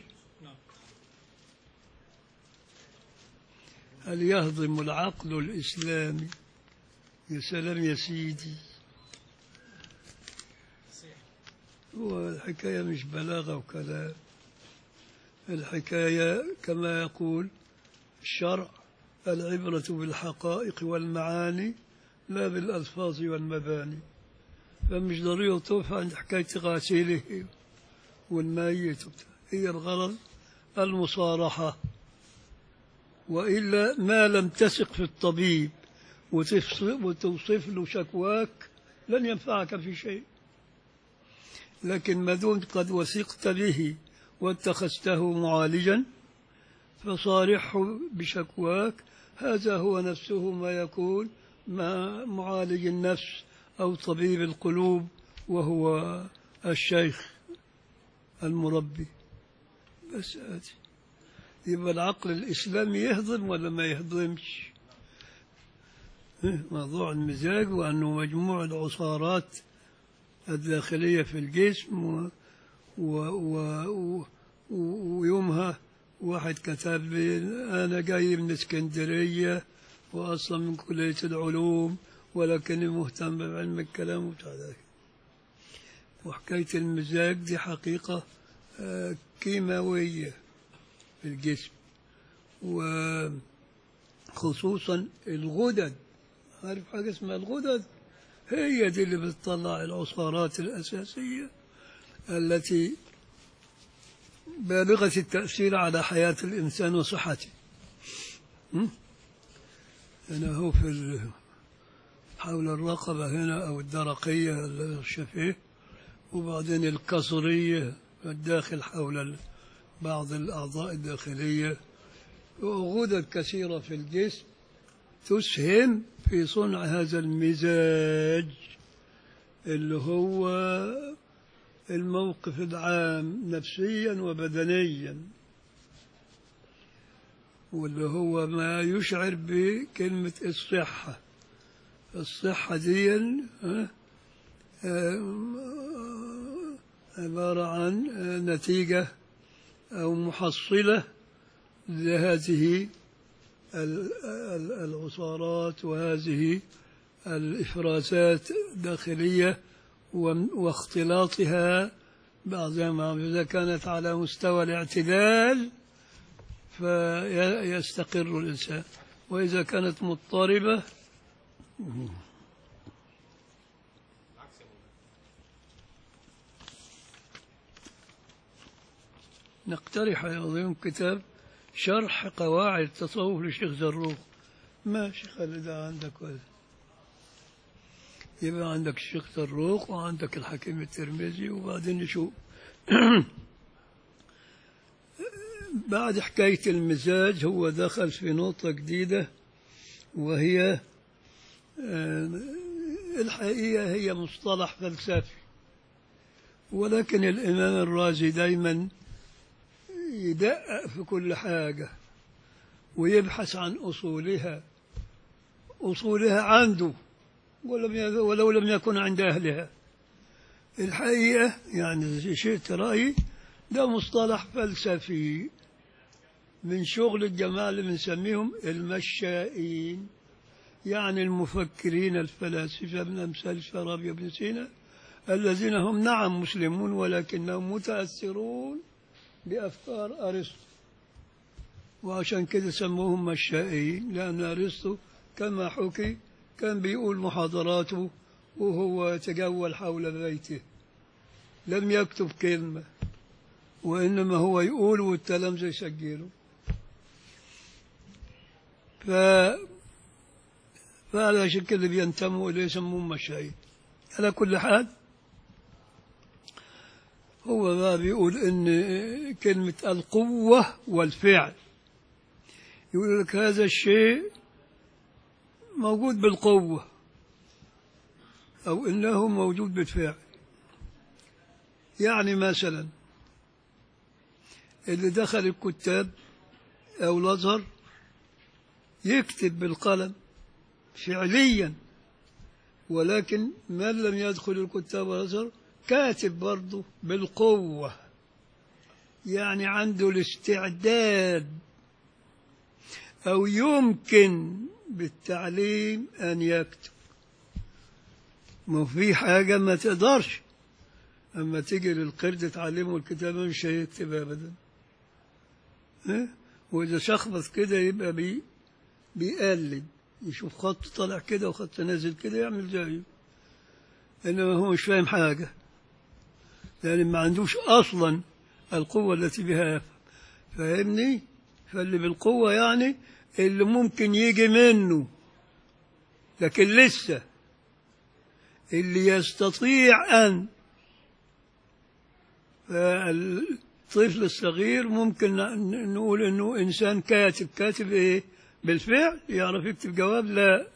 هل يهضم العقل الإسلامي يا سلام يا سيدي هو الحكاية مش بلاغة وكلام الحكاية كما يقول الشرع العبرة بالحقائق والمعاني لا بالألفاظ والمباني فمش ضروري تقف عند حكاية غاسله والميت وبتاع. هي الغرض المصارحة وإلا ما لم تثق في الطبيب وتفص- وتوصف له شكواك لن ينفعك في شيء لكن ما دمت قد وثقت به واتخذته معالجا فصارحه بشكواك هذا هو نفسه ما يكون مع معالج النفس أو طبيب القلوب وهو الشيخ المربي بس هذه يبقى العقل الإسلامي يهضم ولا ما يهضمش إيه، موضوع المزاج وأنه مجموع العصارات الداخلية في الجسم و و و و و ويومها واحد كتب لي أنا جاي من اسكندرية وأصلا من كلية العلوم ولكني مهتم بعلم الكلام وبتاع ذلك وحكاية المزاج دي حقيقة آه، كيماوية في الجسم وخصوصا الغدد عارف حاجة اسمها الغدد هي دي اللي بتطلع العصارات الأساسية التي بالغة التأثير على حياة الإنسان وصحته م? أنا هو في ال- حول الرقبة هنا أو الدرقية الشفيه وبعدين الكسرية الداخل حول ال- بعض الأعضاء الداخلية وغدد كثيرة في الجسم تسهم في صنع هذا المزاج اللي هو الموقف العام نفسيا وبدنيا واللي هو ما يشعر بكلمة الصحة الصحة دي ها، آه، عبارة عن آه، نتيجة أو محصلة لهذه ال- ال- العصارات وهذه الإفرازات الداخلية وم- واختلاطها بعضها إذا كانت على مستوى الاعتدال فيستقر الإنسان وإذا كانت مضطربة نقترح يا عظيم كتاب شرح قواعد التصوف للشيخ زروق ماشي خلي ده عندك ولا يبقى عندك الشيخ زروق وعندك الحكيم الترمذي وبعدين نشوف بعد حكاية المزاج هو دخل في نقطة جديدة وهي آه، الحقيقة هي مصطلح فلسفي ولكن الإمام الرازي دايما يدقق في كل حاجة ويبحث عن أصولها أصولها عنده ولم ي- ولو لم يكن عند أهلها الحقيقة يعني إذا شئت رأيي ده مصطلح فلسفي من شغل الجماعة اللي بنسميهم المشائين يعني المفكرين الفلاسفة من أمثال الفارابي وابن سينا الذين هم نعم مسلمون ولكنهم متأثرون بأفكار أرسطو وعشان كده سموهم مشائين لأن أرسطو كما حكي كان بيقول محاضراته وهو يتجول حول بيته لم يكتب كلمة وإنما هو يقول والتلامذة يسجلوا ف فعلى شكل اللي بينتموا إليه يسموهم مشايخ على كل حال هو ما بيقول إن كلمة القوة والفعل يقول لك هذا الشيء موجود بالقوة أو إنه موجود بالفعل يعني مثلا اللي دخل الكتاب أو الأزهر يكتب بالقلم فعليا ولكن من لم يدخل الكتاب والأزهر كاتب برضه بالقوة يعني عنده الاستعداد أو يمكن بالتعليم أن يكتب ما في حاجة ما تقدرش أما تيجي للقرد تعلمه الكتابة مش هيكتب أبدا إيه؟ وإذا شخبط كده يبقى بي بيقلد يشوف خط طالع كده وخط نازل كده يعمل زيه إنما هو مش فاهم حاجة لأن ما عندوش أصلا القوة التي بها يفهم فاهمني فاللي بالقوة يعني اللي ممكن يجي منه لكن لسه اللي يستطيع أن الطفل الصغير ممكن ن- نقول انه انسان كاتب كاتب ايه بالفعل يعرف يكتب جواب لا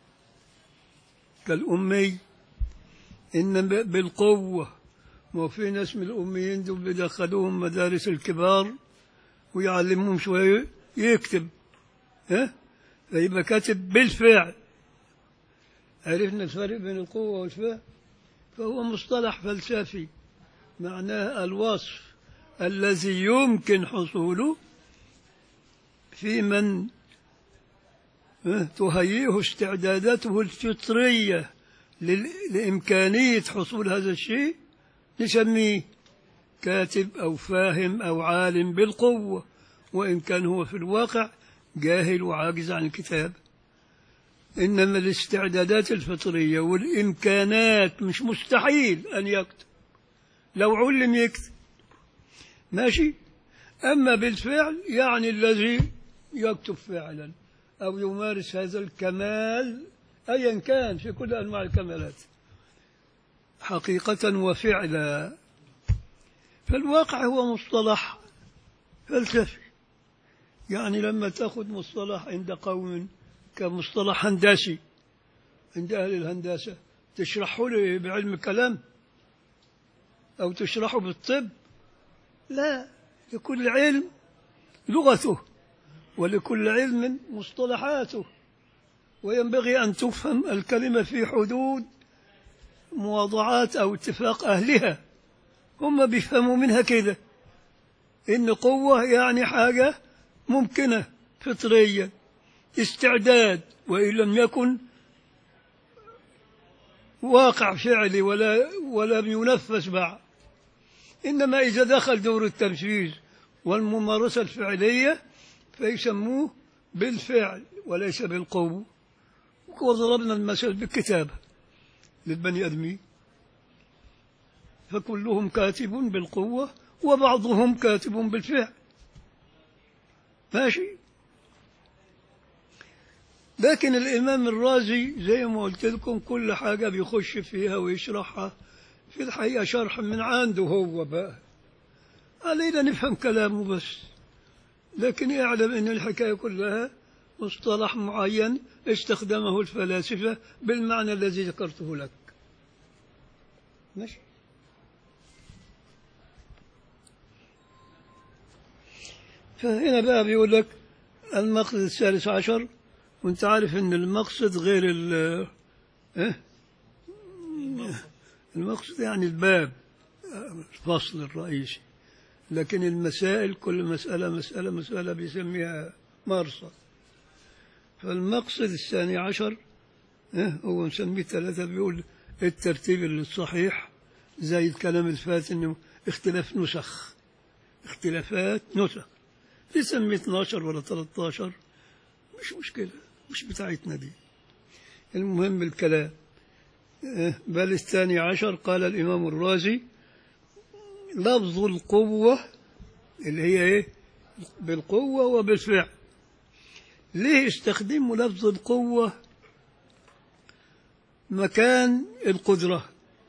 كالأمي إن ب- بالقوة ما في ناس من الأميين دول بيدخلوهم مدارس الكبار ويعلموهم شوية يكتب ها فيبقى كاتب بالفعل عرفنا الفرق بين القوة والفعل فهو مصطلح فلسفي معناه الوصف الذي يمكن حصوله في من اه، تهيئه استعداداته الفطرية لل- لإمكانية حصول هذا الشيء نسميه كاتب أو فاهم أو عالم بالقوة وإن كان هو في الواقع جاهل وعاجز عن الكتاب إنما الاستعدادات الفطرية والإمكانات مش مستحيل أن يكتب لو علم يكتب ماشي أما بالفعل يعني الذي يكتب فعلا أو يمارس هذا الكمال أيا كان في كل أنواع الكمالات حقيقة وفعلا فالواقع هو مصطلح فلسفي يعني لما تأخذ مصطلح عند قوم كمصطلح هندسي عند أهل الهندسة تشرحه له بعلم الكلام أو تشرحه بالطب لا لكل علم لغته ولكل علم مصطلحاته وينبغي أن تفهم الكلمة في حدود مواضعات أو اتفاق أهلها هم بيفهموا منها كده إن قوة يعني حاجة ممكنة فطرية استعداد وإن لم يكن واقع فعلي ولا ولم ينفذ بعد إنما إذا دخل دور التنفيذ والممارسة الفعلية فيسموه بالفعل وليس بالقوة وضربنا المثل بالكتابة للبني آدمين فكلهم كاتب بالقوة وبعضهم كاتب بالفعل ماشي لكن الإمام الرازي زي ما قلت لكم كل حاجة بيخش فيها ويشرحها في الحقيقة شرح من عنده هو بقى علينا نفهم كلامه بس لكن يعلم أن الحكاية كلها مصطلح معين استخدمه الفلاسفة بالمعنى الذي ذكرته لك ماشي فهنا بقى بيقول لك المقصد الثالث عشر وانت عارف ان المقصد غير ال إيه؟ المقصد يعني الباب الفصل الرئيسي لكن المسائل كل مسألة مسألة مسألة بيسميها مرصد فالمقصد الثاني عشر إيه؟ هو مسميه ثلاثة بيقول الترتيب الصحيح زي الكلام الفات انه اختلاف نسخ اختلافات نسخ يسمي 12 ولا 13 مش مشكلة مش بتاعتنا دي المهم الكلام إيه، بل الثاني عشر قال الإمام الرازي لفظ القوة اللي هي إيه بالقوة وبالفعل ليه استخدموا لفظ القوة مكان القدرة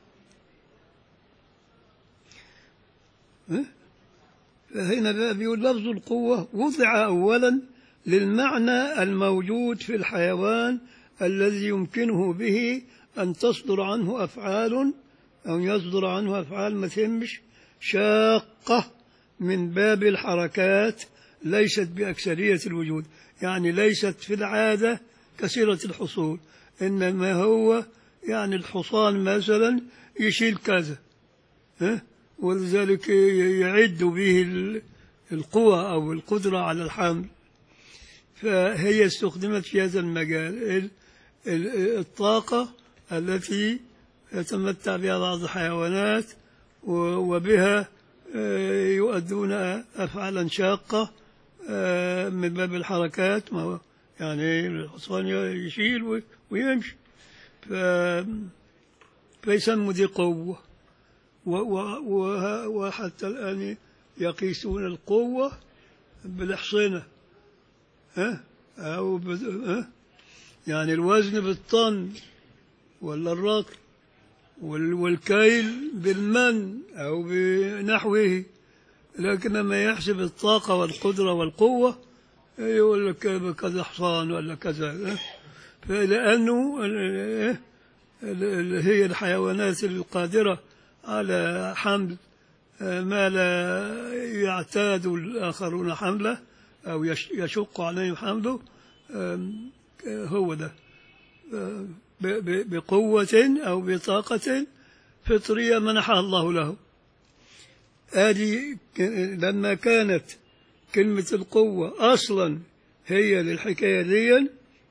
إيه؟ فهنا بقى بيقول لفظ القوة وضع أولا للمعنى الموجود في الحيوان الذي يمكنه به أن تصدر عنه أفعال أو يصدر عنه أفعال ما تهمش شاقة من باب الحركات ليست بأكثرية الوجود يعني ليست في العادة كثيرة الحصول إنما هو يعني الحصان مثلا يشيل كذا ها؟ ولذلك يعد به ال- القوة أو القدرة على الحمل فهي استخدمت في هذا المجال ال- ال- الطاقة التي يتمتع بها بعض الحيوانات و- وبها آه، يؤدون أفعالا شاقة آه، من باب الحركات ما هو يعني الحصان يشيل وي- ويمشي ف- فيسموا دي قوة و- و- وه- وحتى الآن يقيسون القوة بالأحصنة ها أو بال- ها؟ يعني الوزن بالطن ولا الرطل وال- والكيل بالمن أو بنحوه لكن لما يحسب الطاقة والقدرة والقوة يقول لك كذا حصان ولا كذا ها؟ فلأنه ال- ال- ال- هي الحيوانات القادرة على حمل آه، ما لا يعتاد الآخرون حمله أو يش- يشق عليهم حمله آم، آه، هو ده آه، ب- ب- بقوة أو بطاقة فطرية منحها الله له ادي ك- لما كانت كلمة القوة أصلا هي للحكاية دي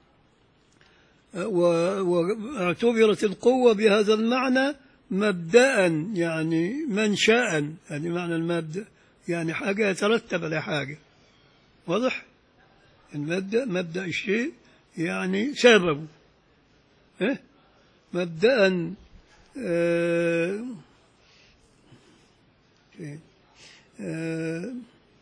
و- واعتبرت القوة بهذا المعنى مبدأ يعني منشأ يعني معنى المبدأ يعني حاجة يترتب على حاجة واضح المبدأ مبدأ الشيء يعني سببه إيه؟ مبدأ آه، فين؟ آه،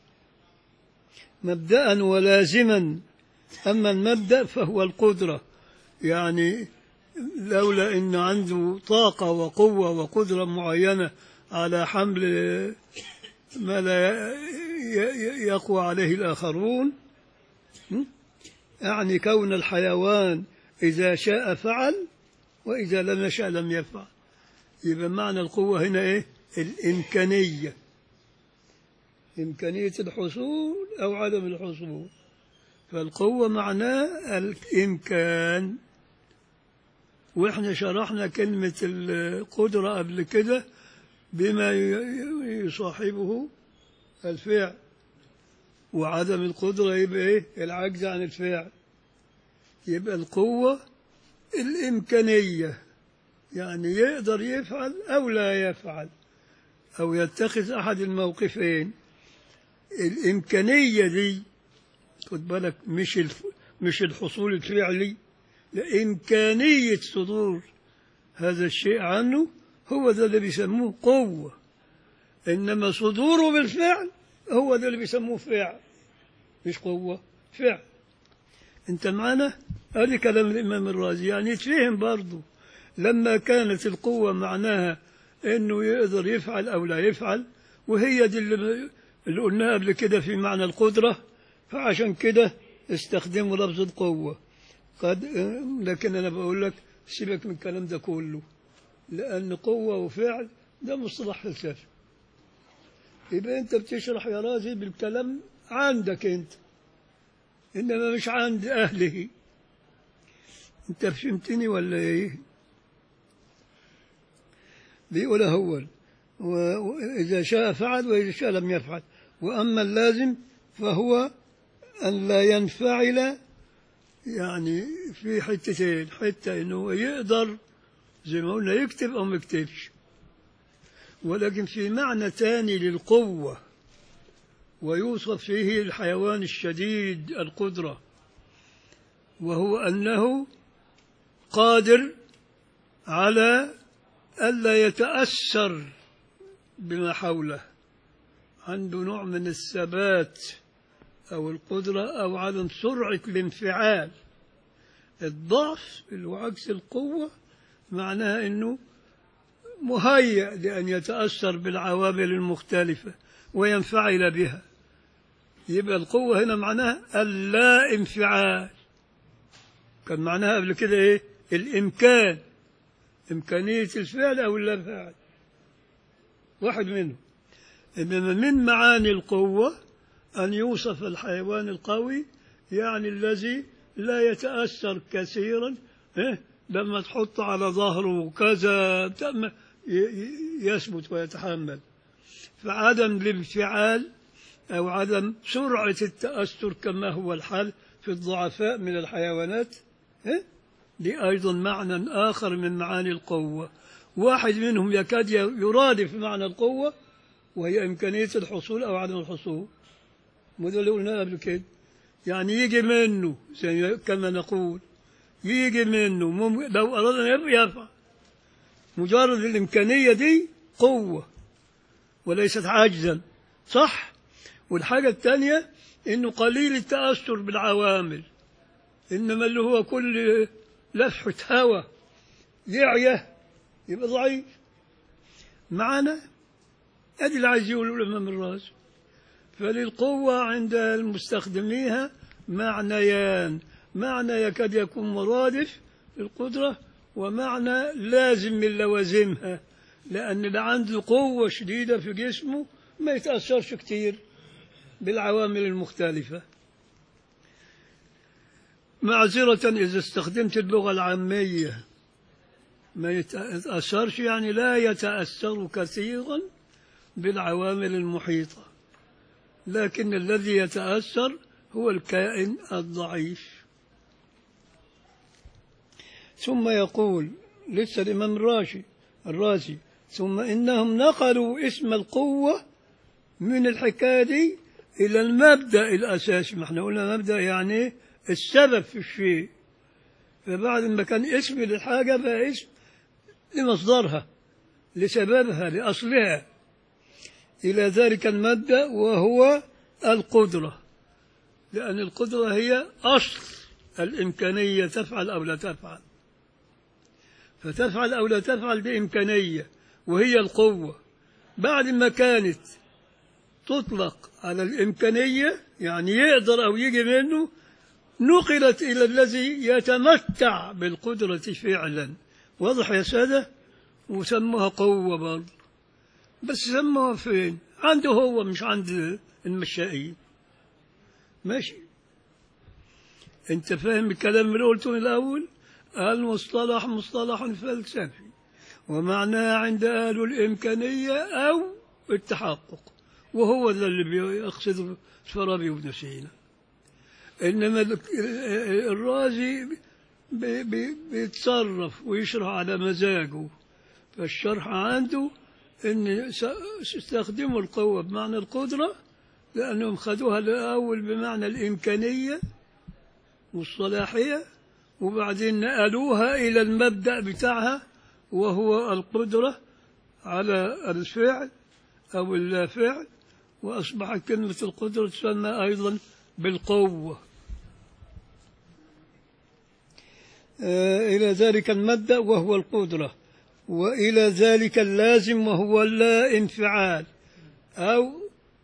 مبدأ ولازما أما المبدأ فهو القدرة يعني لولا أن عنده طاقة وقوة وقدرة معينة على حمل ما لا ي- ي- يقوى عليه الآخرون م? يعني كون الحيوان إذا شاء فعل وإذا لم يشاء لم يفعل يبقى معنى القوة هنا إيه الإمكانية إمكانية الحصول أو عدم الحصول فالقوة معناه الإمكان وإحنا شرحنا كلمة القدرة قبل كده بما ي- يصاحبه الفعل وعدم القدرة يبقى إيه العجز عن الفعل يبقى القوة الإمكانية يعني يقدر يفعل أو لا يفعل أو يتخذ أحد الموقفين الإمكانية دي خد بالك مش الف... مش الحصول الفعلي لا إمكانية صدور هذا الشيء عنه هو ده اللي بيسموه قوة إنما صدوره بالفعل هو ده اللي بيسموه فعل مش قوة فعل أنت معنا؟ هذا كلام الإمام الرازي يعني يتفهم برضه لما كانت القوة معناها إنه يقدر يفعل أو لا يفعل وهي دي اللي, اللي قلناها قبل كده في معنى القدرة فعشان كده استخدموا لفظ القوة قد لكن أنا بقول لك سيبك من الكلام ده كله لأن قوة وفعل ده مصطلح فلسفي يبقى أنت بتشرح يا رازي بالكلام عندك أنت إنما مش عند أهله أنت فهمتني ولا إيه؟ بيقول هو وإذا شاء فعل وإذا شاء لم يفعل وأما اللازم فهو أن لا ينفعل يعني في حتتين حتة إنه يقدر زي ما قلنا يكتب أو ما يكتبش ولكن في معنى ثاني للقوة ويوصف فيه الحيوان الشديد القدرة وهو أنه قادر على ألا يتأثر بما حوله عنده نوع من الثبات أو القدرة أو عدم سرعة الانفعال الضعف اللي هو عكس القوة معناها أنه مهيأ لأن يتأثر بالعوامل المختلفة وينفعل بها يبقى القوة هنا معناها اللا انفعال كان معناها قبل كده إيه الإمكان إمكانية الفعل أو اللا فعل واحد منهم إنما من معاني القوة أن يوصف الحيوان القوي يعني الذي لا يتأثر كثيرا إيه؟ لما تحط على ظهره كذا تم- ي- يثبت ويتحمل فعدم الانفعال أو عدم سرعة التأثر كما هو الحال في الضعفاء من الحيوانات إيه؟ دي أيضا معنى آخر من معاني القوة واحد منهم يكاد يرادف معنى القوة وهي إمكانية الحصول أو عدم الحصول وده اللي قلناه قبل كده يعني يجي منه زي كما نقول يجي منه مم... لو أراد أن يفعل يفعل مجرد الإمكانية دي قوة وليست عجزا صح والحاجة الثانية إنه قليل التأثر بالعوامل إنما اللي هو كل لفحة هوى يعيه يبقى ضعيف معنا أدي اللي عايز يقوله الإمام الرازي فللقوة عند المستخدميها معنيان معنى يكاد يكون مرادف للقدرة ومعنى لازم من لوازمها لأن اللي عنده قوة شديدة في جسمه ما يتأثرش كتير بالعوامل المختلفة معذرة إذا استخدمت اللغة العامية ما يتأثرش يعني لا يتأثر كثيرا بالعوامل المحيطة لكن الذي يتأثر هو الكائن الضعيف ثم يقول لسه الإمام الراشي الرازي ثم إنهم نقلوا اسم القوة من الحكاية دي إلى المبدأ الأساسي ما احنا قلنا مبدأ يعني السبب في الشيء فبعد ما كان اسم للحاجة بقى اسم لمصدرها لسببها لأصلها إلى ذلك المبدأ وهو القدرة لأن القدرة هي أصل الإمكانية تفعل أو لا تفعل فتفعل أو لا تفعل بإمكانية وهي القوة بعد ما كانت تطلق على الإمكانية يعني يقدر أو يجي منه نقلت إلى الذي يتمتع بالقدرة فعلا واضح يا سادة وسموها قوة برضه بس سموها فين عنده هو مش عند المشائين ماشي انت فاهم الكلام اللي قلته من الأول المصطلح مصطلح فلسفي ومعناه عند أهل الإمكانية أو التحقق وهو ده اللي بيقصده الفارابي وابن سينا إنما الرازي بي بي بيتصرف ويشرح على مزاجه فالشرح عنده إن استخدموا القوة بمعنى القدرة لأنهم خدوها الأول بمعنى الإمكانية والصلاحية وبعدين نقلوها إلى المبدأ بتاعها وهو القدرة على الفعل أو اللا فعل وأصبحت كلمة القدرة تسمى أيضا بالقوة إلى ذلك المبدأ وهو القدرة وإلى ذلك اللازم وهو اللا انفعال أو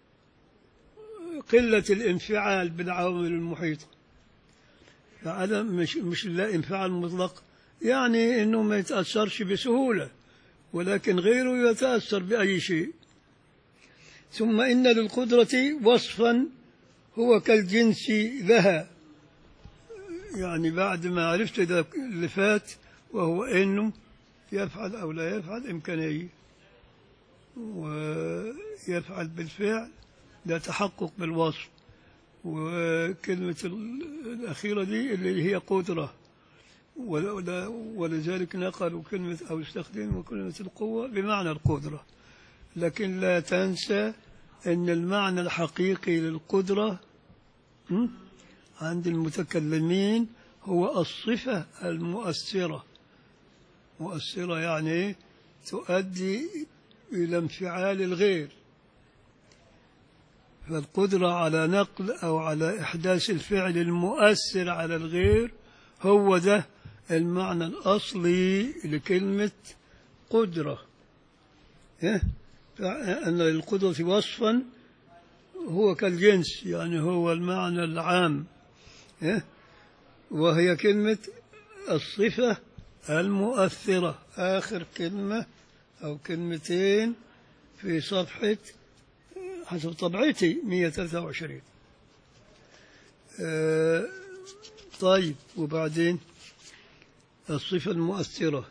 قلة الانفعال بالعوامل المحيطة فهذا مش مش لا انفعال مطلق يعني انه ما يتاثرش بسهوله ولكن غيره يتاثر باي شيء ثم ان للقدره وصفا هو كالجنس لها يعني بعد ما عرفت ده اللي فات وهو انه يفعل او لا يفعل امكانيه ويفعل بالفعل ده تحقق بالوصف وكلمة الأخيرة دي اللي هي قدرة ولذلك نقلوا كلمة أو استخدموا كلمة القوة بمعنى القدرة لكن لا تنسى أن المعنى الحقيقي للقدرة عند المتكلمين هو الصفة المؤثرة مؤثرة يعني تؤدي إلى انفعال الغير فالقدرة على نقل أو على إحداث الفعل المؤثر على الغير هو ده المعنى الأصلي لكلمة قدرة إيه؟ أن للقدرة وصفا هو كالجنس يعني هو المعنى العام إيه؟ وهي كلمة الصفة المؤثرة آخر كلمة أو كلمتين في صفحة حسب طبعتي 123 آه طيب وبعدين الصفة المؤثرة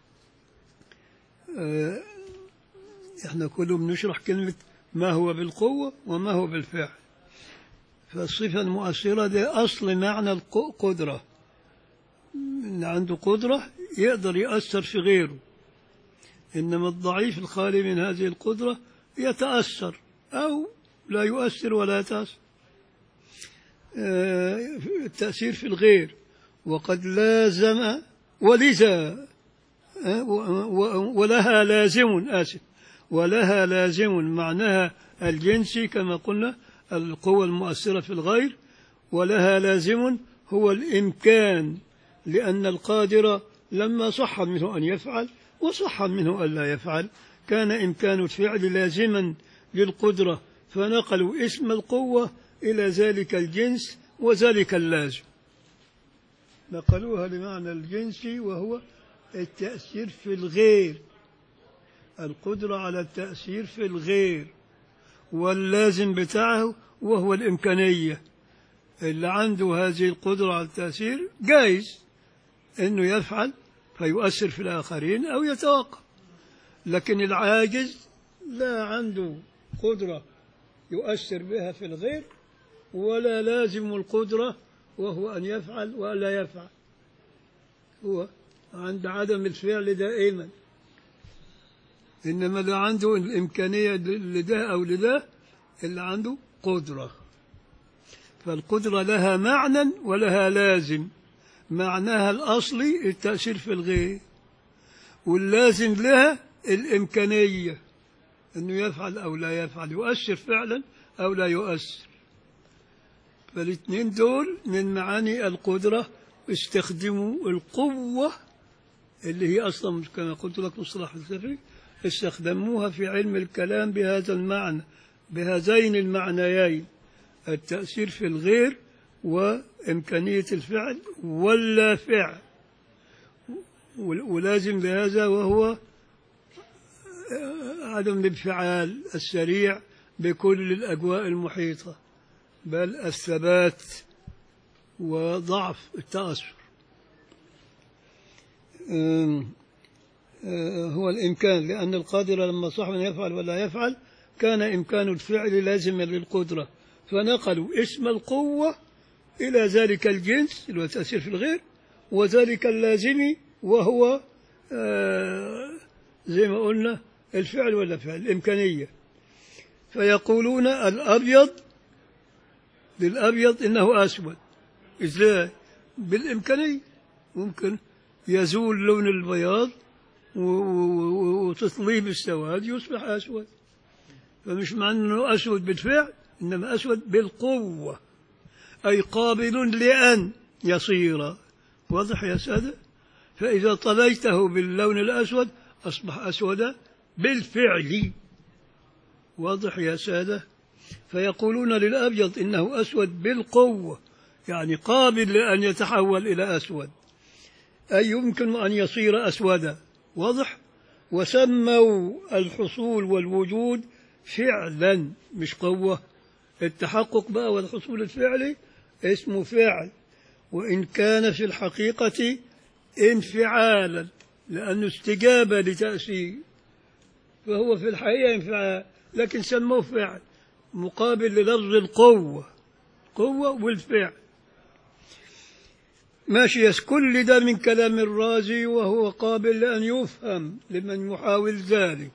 آه احنا كله بنشرح كلمة ما هو بالقوة وما هو بالفعل فالصفة المؤثرة دي أصل معنى القدرة إن عنده قدرة يقدر يأثر في غيره إنما الضعيف الخالي من هذه القدرة يتأثر أو لا يؤثر ولا يتأثر التأثير في الغير وقد لازم ولذا ولها لازم آسف ولها لازم معناها الجنسي كما قلنا القوة المؤثرة في الغير ولها لازم هو الإمكان لأن القادر لما صح منه أن يفعل وصح منه أن لا يفعل كان إمكان الفعل لازما للقدرة فنقلوا اسم القوة إلى ذلك الجنس وذلك اللازم نقلوها لمعنى الجنس وهو التأثير في الغير القدرة على التأثير في الغير واللازم بتاعه وهو الإمكانية اللي عنده هذه القدرة على التأثير جايز إنه يفعل فيؤثر في الآخرين أو يتوقف لكن العاجز لا عنده قدرة يؤثر بها في الغير ولا لازم القدرة وهو أن يفعل ولا يفعل هو عند عدم الفعل دائما إنما اللي عنده الإمكانية لده أو لده اللي عنده قدرة فالقدرة لها معنى ولها لازم معناها الأصلي التأثير في الغير واللازم لها الإمكانية أنه يفعل أو لا يفعل يؤثر فعلا أو لا يؤثر فالاثنين دول من معاني القدرة استخدموا القوة اللي هي أصلا كما قلت لك مصطلح الفلسفي استخدموها في علم الكلام بهذا المعنى بهذين المعنيين التأثير في الغير وإمكانية الفعل ولا فعل ولازم لهذا وهو عدم الانفعال السريع بكل الأجواء المحيطة بل الثبات وضعف التأثر هو الإمكان لأن القادر لما صاحب أن يفعل ولا يفعل كان إمكان الفعل لازما للقدرة فنقلوا اسم القوة إلى ذلك الجنس اللي هو التأثير في الغير وذلك اللازم وهو زي ما قلنا الفعل ولا فعل الإمكانية فيقولون الأبيض للأبيض إنه أسود إزاي بالإمكانية ممكن يزول لون البياض وتطليه بالسواد يصبح أسود فمش معنى أنه أسود بالفعل إنما أسود بالقوة أي قابل لأن يصير واضح يا سادة فإذا طليته باللون الأسود أصبح أسود بالفعل واضح يا سادة فيقولون للأبيض إنه أسود بالقوة يعني قابل لأن يتحول إلى أسود أي يمكن أن يصير أسودا واضح وسموا الحصول والوجود فعلا مش قوة التحقق بقى والحصول الفعلي اسمه فعل وإن كان في الحقيقة انفعالا لأنه استجابة لتأثير فهو في الحقيقة انفعال لكن سموه فعل مقابل للفظ القوة قوة والفعل ماشي يس كل ده من كلام الرازي وهو قابل لأن يفهم لمن يحاول ذلك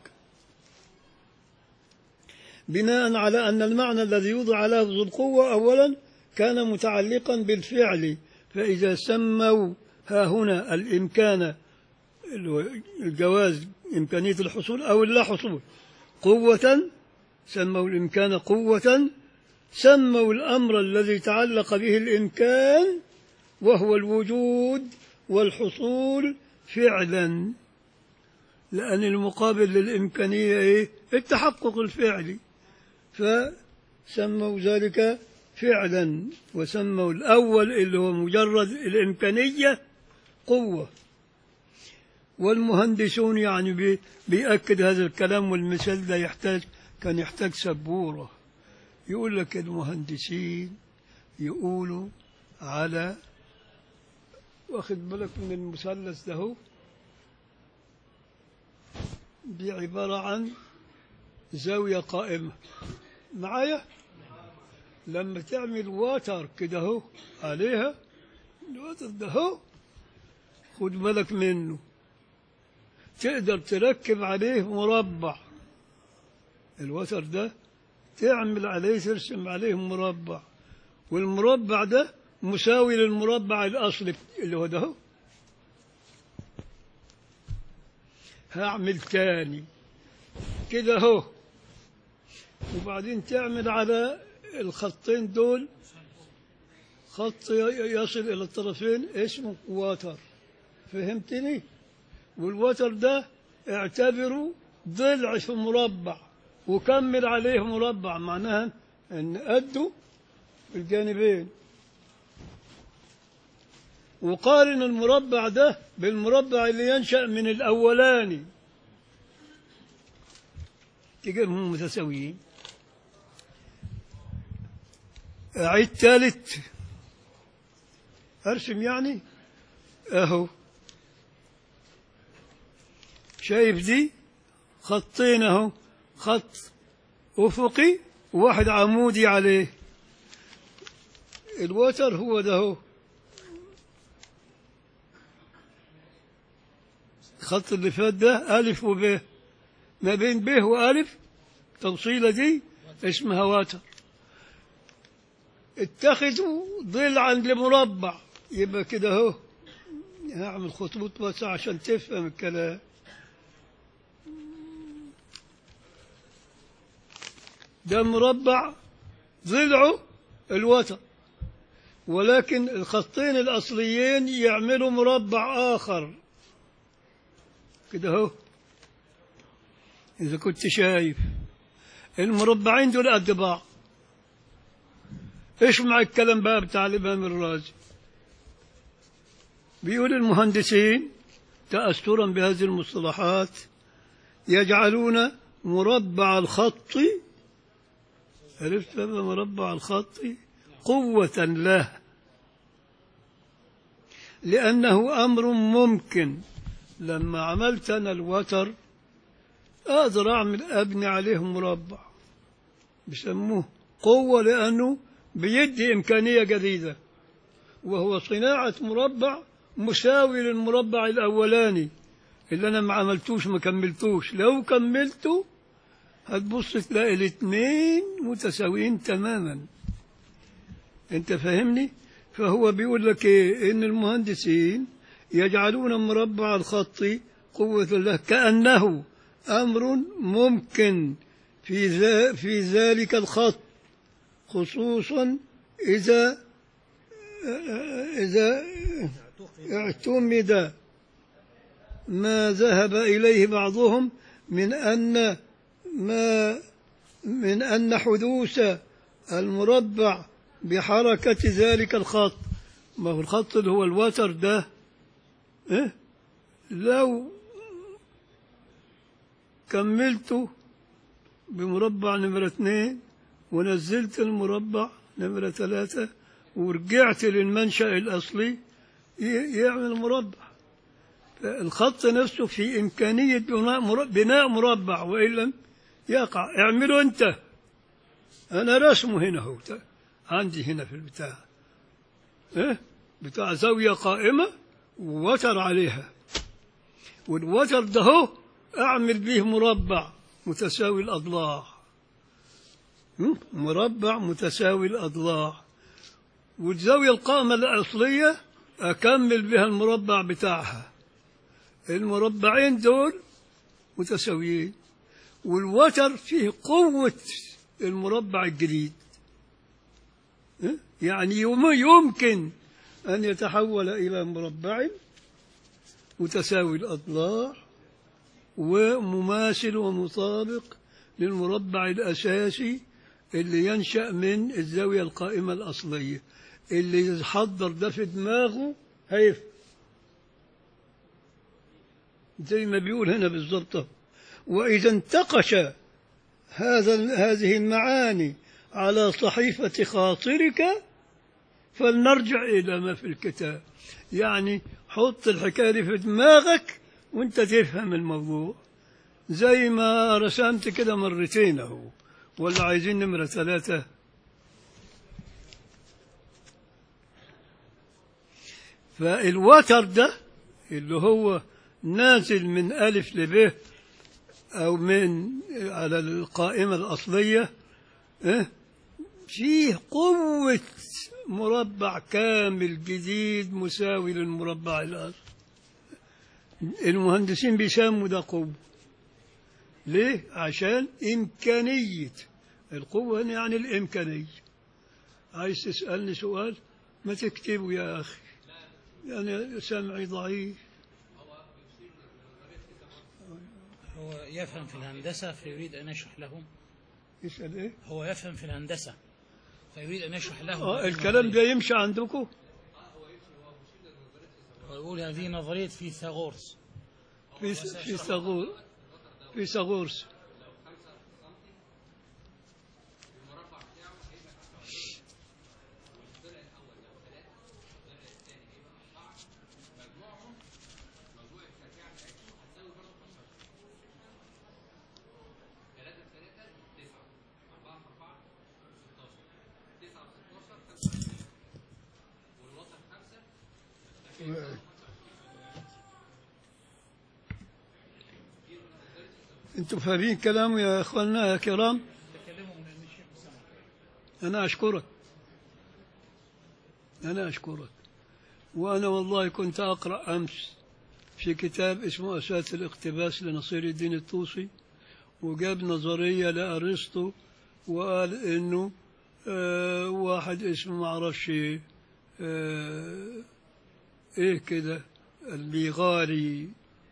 بناء على أن المعنى الذي يوضع لفظ القوة أولا كان متعلقا بالفعل فإذا سموا ها هنا الإمكان الجواز إمكانية الحصول أو اللا حصول قوة سموا الإمكان قوة سموا الأمر الذي تعلق به الإمكان وهو الوجود والحصول فعلا لأن المقابل للإمكانية إيه؟ التحقق الفعلي فسموا ذلك فعلا وسموا الأول اللي هو مجرد الإمكانية قوة والمهندسون يعني بي بيأكد هذا الكلام والمثال ده يحتاج كان يحتاج سبورة يقول لك المهندسين يقولوا على واخد بالك من المثلث ده هو دي عبارة عن زاوية قائمة معايا لما تعمل واتر كده هو عليها الواتر ده هو خد بالك منه تقدر تركب عليه مربع الوتر ده تعمل عليه ترسم عليه مربع والمربع ده مساوي للمربع الأصلي اللي هو ده هو. هعمل تاني كده اهو وبعدين تعمل على الخطين دول خط يصل إلى الطرفين اسمه واتر فهمتني والوتر ده اعتبره ضلع في مربع وكمل عليه مربع معناها ان قده الجانبين وقارن المربع ده بالمربع اللي ينشأ من الأولاني تجيبهم متساويين أعيد ثالث أرسم يعني أهو شايف دي خطين اهو خط افقي وواحد عمودي عليه الوتر هو ده هو الخط اللي فات ده ألف وب ما بين ب وألف توصيلة دي اسمها وتر اتخذوا ضلعا لمربع يبقى كده اهو هعمل خطوط بس عشان تفهم الكلام ده مربع ضلعه الوتر ولكن الخطين الأصليين يعملوا مربع آخر كده اهو إذا كنت شايف المربعين دول قد بعض ايش مع الكلام بقى بتاع الإمام الرازي بيقول المهندسين تأثرا بهذه المصطلحات يجعلون مربع الخط عرفت بقى مربع الخط قوة له لأنه أمر ممكن لما عملت أنا الوتر أقدر أعمل أبني عليه مربع بيسموه قوة لأنه بيدي إمكانية جديدة وهو صناعة مربع مساوي للمربع الأولاني اللي أنا ما عملتوش ما كملتوش لو كملته هتبص تلاقي الاثنين متساويين تماما انت فاهمني فهو بيقول لك ايه ان المهندسين يجعلون مربع الخط قوة له كأنه أمر ممكن في ذا في ذلك الخط خصوصا إذا إذا اعتمد ما ذهب إليه بعضهم من أن ما من أن حدوث المربع بحركة ذلك الخط ما هو الخط اللي هو الوتر ده إيه؟ لو كملته بمربع نمرة اثنين ونزلت المربع نمرة ثلاثة ورجعت للمنشأ الأصلي ي- يعمل مربع الخط نفسه في إمكانية بناء مر- بناء مربع وإن لم يقع اعمله أنت أنا رسمه هنا هو ت- عندي هنا في البتاع إيه؟ بتاع زاوية قائمة ووتر عليها والوتر ده هو أعمل به مربع متساوي الأضلاع م? مربع متساوي الأضلاع والزاوية القائمة الأصلية أكمل بها المربع بتاعها المربعين دول متساويين والوتر فيه قوة المربع الجديد ها؟ يعني يم- يمكن أن يتحول إلى مربع متساوي الأضلاع ومماثل ومطابق للمربع الأساسي اللي ينشأ من الزاوية القائمة الأصلية اللي يحضر ده في دماغه هيف زي ما بيقول هنا بالضبط وإذا انتقش هذا هذه المعاني على صحيفة خاطرك فلنرجع إلى ما في الكتاب يعني حط الحكاية دي في دماغك وانت تفهم الموضوع زي ما رسمت كده مرتين اهو ولا عايزين نمرة ثلاثة فالوتر ده اللي هو نازل من ألف لب أو من على القائمة الأصلية إيه؟ فيه قوة مربع كامل جديد مساوي للمربع الأصلي المهندسين بيسموا ده قوة ليه؟ عشان إمكانية القوة هنا يعني الإمكانية عايز تسألني سؤال ما تكتبه يا أخي يعني سمعي ضعيف هو يفهم في الهندسة فيريد أن يشرح لهم يسأل إيه؟ هو يفهم في الهندسة فيريد أن يشرح لهم آه الكلام ده يمشي عندكم؟ ويقول هذه نظرية فيثاغورس في في صغور في صغورس انتم فاهمين كلامه يا اخواننا يا كرام انا اشكرك انا اشكرك وانا والله كنت اقرا امس في كتاب اسمه اساس الاقتباس لنصير الدين الطوسي وجاب نظريه لارسطو وقال انه آه واحد اسمه معرفش آه ايه كده البيغاري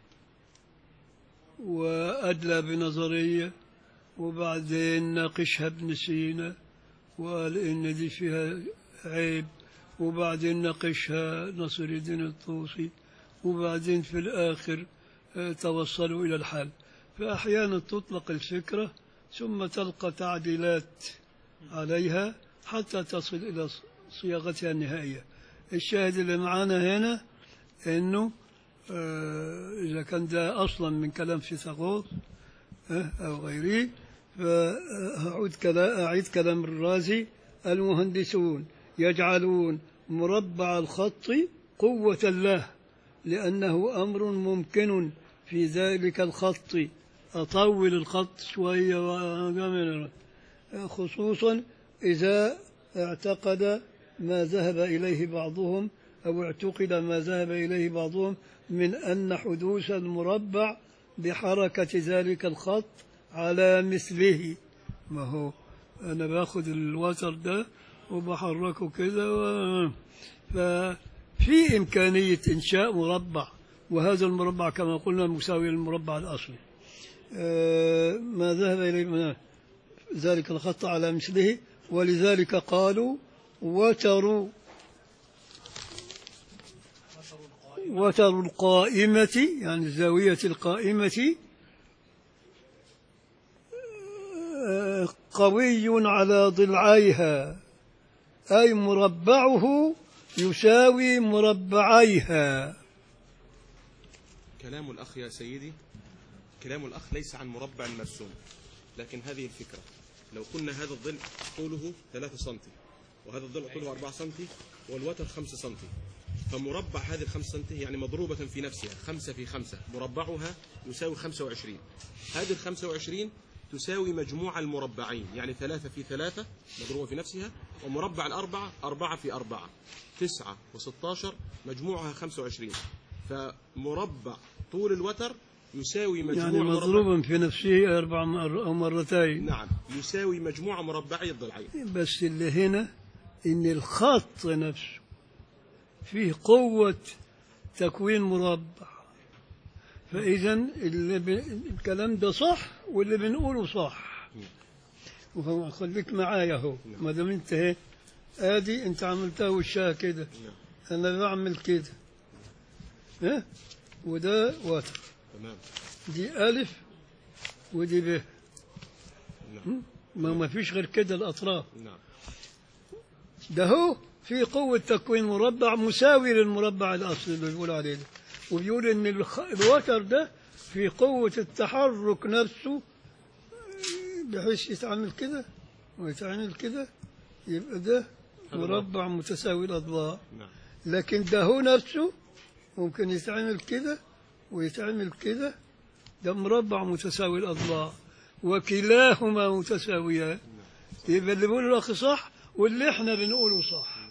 وأدلى بنظرية وبعدين ناقشها ابن سينا وقال إن دي فيها عيب وبعدين ناقشها نصر الدين الطوسي وبعدين في الآخر آه، توصلوا إلى الحل فأحيانا تطلق الفكرة ثم تلقى تعديلات عليها حتى تصل إلى صياغتها النهائية الشاهد اللي معانا هنا أنه آه، إذا كان ده أصلا من كلام فيثاغورس آه، أو غيره فأعود كلا أعيد كلام الرازي المهندسون يجعلون مربع الخط قوة له لأنه أمر ممكن في ذلك الخط أطول الخط شوية وأجمل خصوصا إذا اعتقد ما ذهب إليه بعضهم أو اعتقد ما ذهب إليه بعضهم من أن حدوث المربع بحركة ذلك الخط على مثله ما هو أنا باخد الوتر ده وبحركه كده و... ففي إمكانية إنشاء مربع وهذا المربع كما قلنا مساوي للمربع الأصلي آه، ما ذهب إليه من ذلك الخط على مثله ولذلك قالوا وتر وتر القائمة يعني الزاوية القائمة آه، قوي على ضلعيها أي مربعه يساوي مربعيها كلام الأخ يا سيدي كلام الأخ ليس عن مربع مرسوم لكن هذه الفكرة لو قلنا هذا الضلع طوله 3 سم وهذا الضلع طوله 4 سم والوتر 5 سم فمربع هذه الخمس سم يعني مضروبة في نفسها خمسة في خمسة مربعها يساوي 25 هذه ال 25 تساوي مجموع المربعين يعني ثلاثة في ثلاثة مضروبة في نفسها ومربع الأربعة أربعة في أربعة تسعة وستاشر مجموعها 25 فمربع طول الوتر يساوي مجموع يعني مربع مضروبا في نفسه أربع مر أو مرتين نعم يساوي مجموع مربعي الضلعين بس اللي هنا إن الخط نفسه فيه قوة تكوين مربع فإذا اللي ب... الكلام ده صح واللي بنقوله صح وهو خليك معايا اهو ما دام انت اهي ادي انت عملتها وشها كده انا بعمل كده ها وده وتر تمام دي ألف ودي ب نعم ما ما فيش غير كده الأطراف نعم ده هو في قوة تكوين مربع مساوي للمربع الأصلي اللي بيقول عليه ده وبيقول إن الخ... الوتر ده في قوة التحرك نفسه بحيث يتعمل كده ويتعمل كده يبقى ده مربع متساوي الأضلاع نعم لكن ده هو نفسه ممكن يتعمل كده ويتعمل كده ده مربع متساوي الأضلاع وكلاهما متساويان يبقى اللي بيقوله الأخ صح واللي احنا بنقوله صح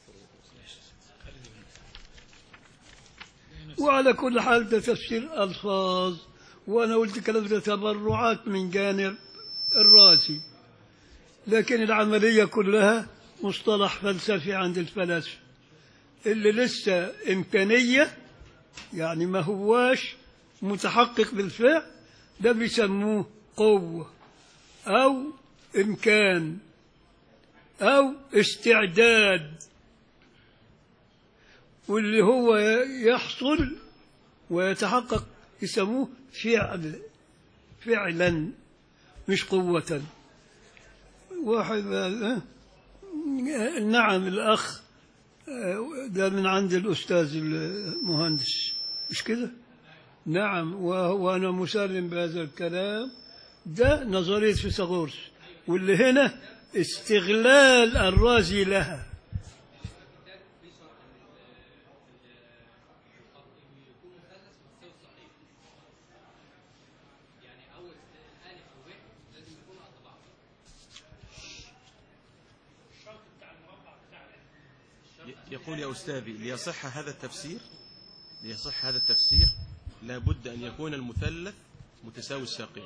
وعلى كل حال ده تفسير ألفاظ وأنا قلت كلام ده تبرعات من جانب الرازي لكن العملية كلها مصطلح فلسفي عند الفلاسفة اللي لسه إمكانية يعني ما هواش متحقق بالفعل ده بيسموه قوة أو إمكان أو استعداد واللي هو يحصل ويتحقق يسموه فعل فعلا مش قوة واحد آه، نعم الأخ آه، ده من عند الأستاذ المهندس مش كده نعم و- وأنا مسلم بهذا الكلام ده نظرية فيثاغورس واللي هنا استغلال الرازي لها ي- يقول يا أستاذي ليصح هذا التفسير ليصح هذا التفسير لابد أن يكون المثلث متساوي الساقين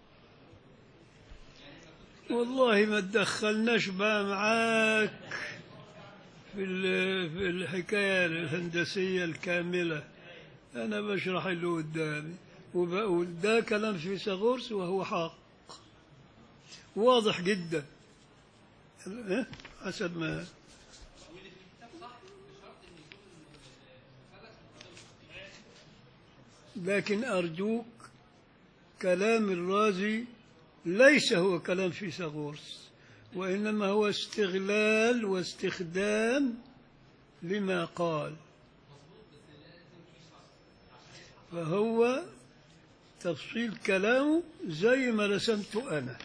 والله ما تدخلناش بقى معاك في ال- في الحكاية الهندسية الكاملة أنا بشرح اللي قدامي وبقول ده كلام فيثاغورس وهو حق واضح جدا إيه؟ حسب ما لكن أرجوك كلام الرازي ليس هو كلام فيثاغورس وإنما هو استغلال واستخدام لما قال فهو تفصيل كلامه زي ما رسمته أنا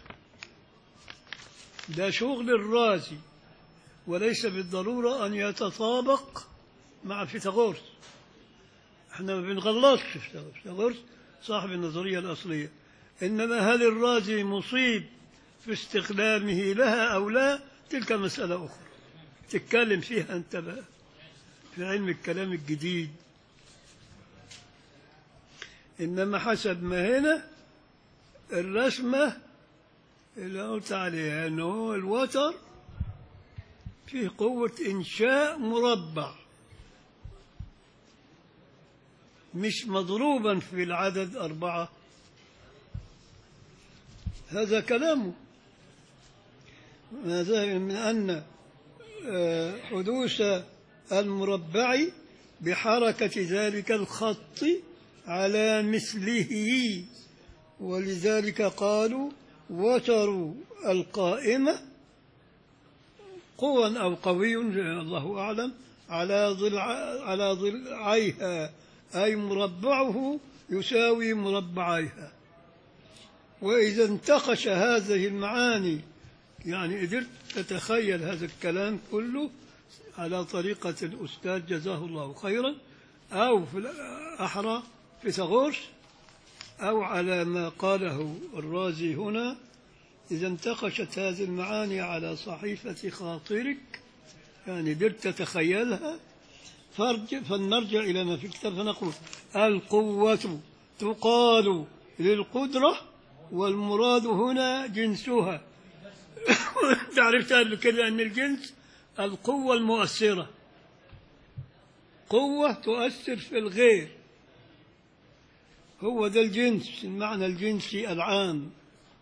ده شغل الرازي وليس بالضرورة أن يتطابق مع فيثاغورس احنا ما بنغلطش في فيثاغورس فيثاغورس صاحب النظرية الأصلية إنما هل الرازي مصيب في استخدامه لها أو لا تلك مسألة أخرى تتكلم فيها أنت بقى في علم الكلام الجديد إنما حسب ما هنا الرسمة اللي قلت عليها أنه الوتر فيه قوة إنشاء مربع مش مضروبا في العدد أربعة هذا كلامه هذا من أن آه، حدوث المربع بحركة ذلك الخط على مثله ولذلك قالوا وتر القائمة قوى أو قوي الله أعلم على ضلع على ضلعيها أي مربعه يساوي مربعيها وإذا انتقش هذه المعاني يعني قدرت تتخيل هذا الكلام كله على طريقة الأستاذ جزاه الله خيرا أو في الأحرى فيثاغورس أو على ما قاله الرازي هنا إذا انتقشت هذه المعاني على صحيفة خاطرك يعني قدرت تتخيلها فارجع فلنرجع إلى ما في الكتاب فنقول القوة تقال للقدرة والمراد هنا جنسها تعرفت قبل كده أن الجنس القوة المؤثرة قوة تؤثر في الغير هو ده الجنس المعنى الجنسي العام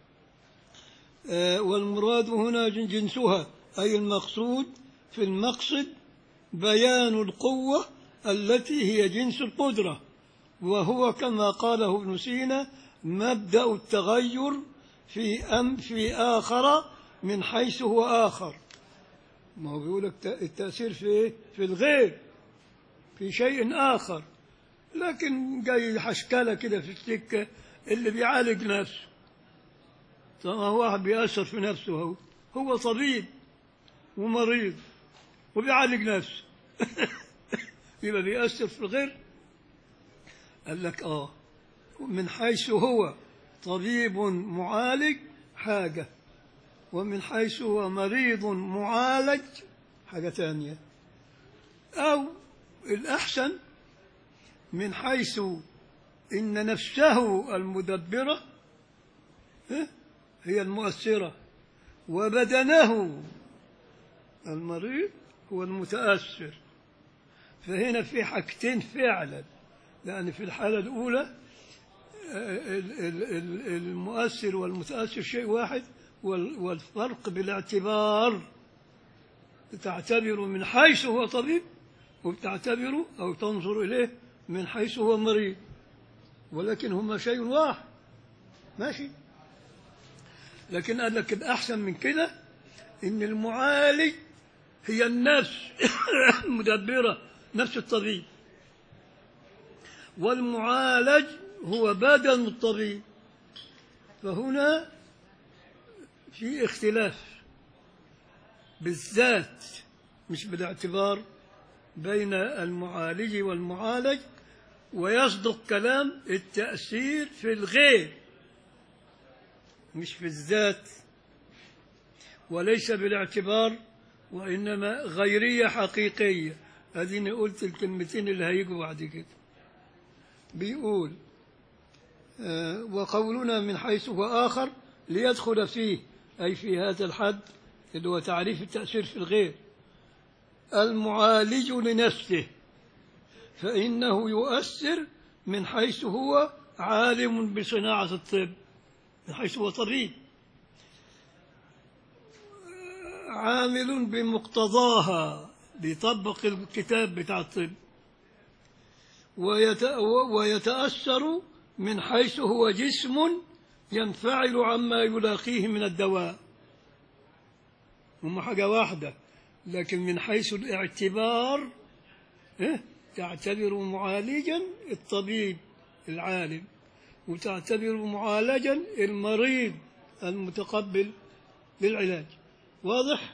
آه، والمراد هنا جن- جنسها أي المقصود في المقصد بيان القوة التي هي جنس القدرة وهو كما قاله ابن سينا مبدأ التغير في أم في آخر من حيث هو آخر ما هو بيقول لك ت- التأثير في إيه؟ في الغير في شيء آخر لكن جاي حشكلة كده في السكة اللي بيعالج نفسه طبعا هو واحد بيأثر في نفسه هو هو طبيب ومريض وبيعالج نفسه يبقى بيأثر في الغير قال لك آه من حيث هو طبيب معالج حاجة ومن حيث هو مريض معالج حاجة ثانية أو الأحسن من حيث إن نفسه المدبرة ها، هي المؤثرة وبدنه المريض هو المتأثر فهنا في حاجتين فعلا لأن في الحالة الأولى آه، ال- ال- ال- المؤثر والمتأثر شيء واحد وال- والفرق بالاعتبار تعتبر من حيث هو طبيب وبتعتبره أو تنظر إليه من حيث هو مريض ولكن هما شيء واحد ماشي لكن قال لك الأحسن من كده إن المعالج هي النفس المدبرة نفس الطبيب والمعالج هو بدن الطبيب فهنا في اختلاف بالذات مش بالاعتبار بين المعالج والمعالج ويصدق كلام التأثير في الغير مش في الذات وليس بالاعتبار وإنما غيرية حقيقية أديني قلت الكلمتين اللي هيجوا بعد كده بيقول آه، وقولنا من حيث هو آخر ليدخل فيه أي في هذا الحد اللي هو تعريف التأثير في الغير المعالج لنفسه فإنه يؤثر من حيث هو عالم بصناعة الطب من حيث هو طبيب عامل بمقتضاها بيطبق الكتاب بتاع الطب ويت... ويتأثر من حيث هو جسم ينفعل عما يلاقيه من الدواء هم حاجة واحدة لكن من حيث الاعتبار إيه؟ تعتبر معالجا الطبيب العالم وتعتبر معالجا المريض المتقبل للعلاج واضح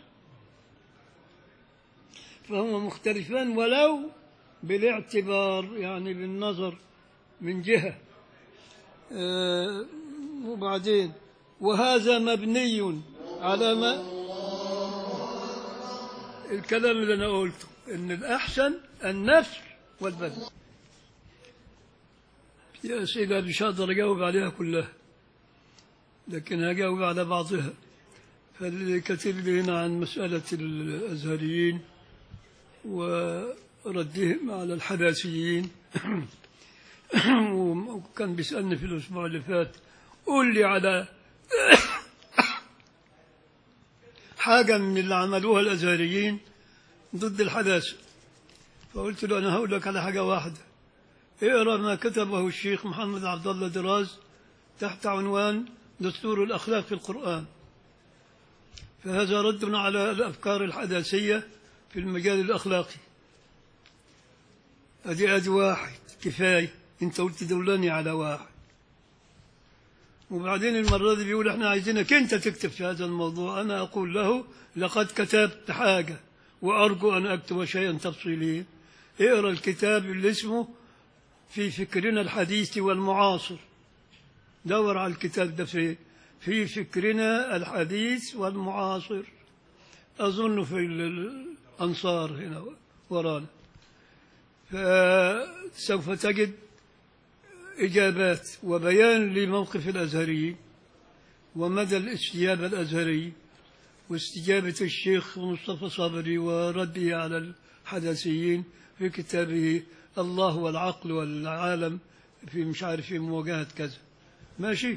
فهما مختلفان ولو بالاعتبار يعني بالنظر من جهة آه وبعدين وهذا مبني على ما الكلام اللي أنا قلته إن الأحسن النفر والبذل في أسئلة مش هقدر أجاوب عليها كلها لكن هجاوب على بعضها فاللي كتب لي هنا عن مسألة الأزهريين وردهم على الحباسيين وكان بيسألني في الأسبوع اللي فات قول لي على حاجة من اللي عملوها الأزهريين ضد الحداثة فقلت له أنا هقول لك على حاجة واحدة اقرأ ما كتبه الشيخ محمد عبد الله دراز تحت عنوان دستور الأخلاق في القرآن فهذا رد على الأفكار الحداثية في المجال الأخلاقي أدي أدي واحد كفاية أنت قلت دولاني على واحد وبعدين المرة دي بيقول احنا عايزينك انت تكتب في هذا الموضوع انا اقول له لقد كتبت حاجة وارجو ان اكتب شيئا تفصيليا اقرا الكتاب اللي اسمه في فكرنا الحديث والمعاصر دور على الكتاب ده في في فكرنا الحديث والمعاصر اظن في الانصار هنا ورانا فسوف تجد إجابات وبيان لموقف الأزهري ومدى الاستجابة الأزهري واستجابة الشيخ مصطفى صابري ورده على الحدثيين في كتابه الله والعقل والعالم في مش عارف في مواجهة كذا ماشي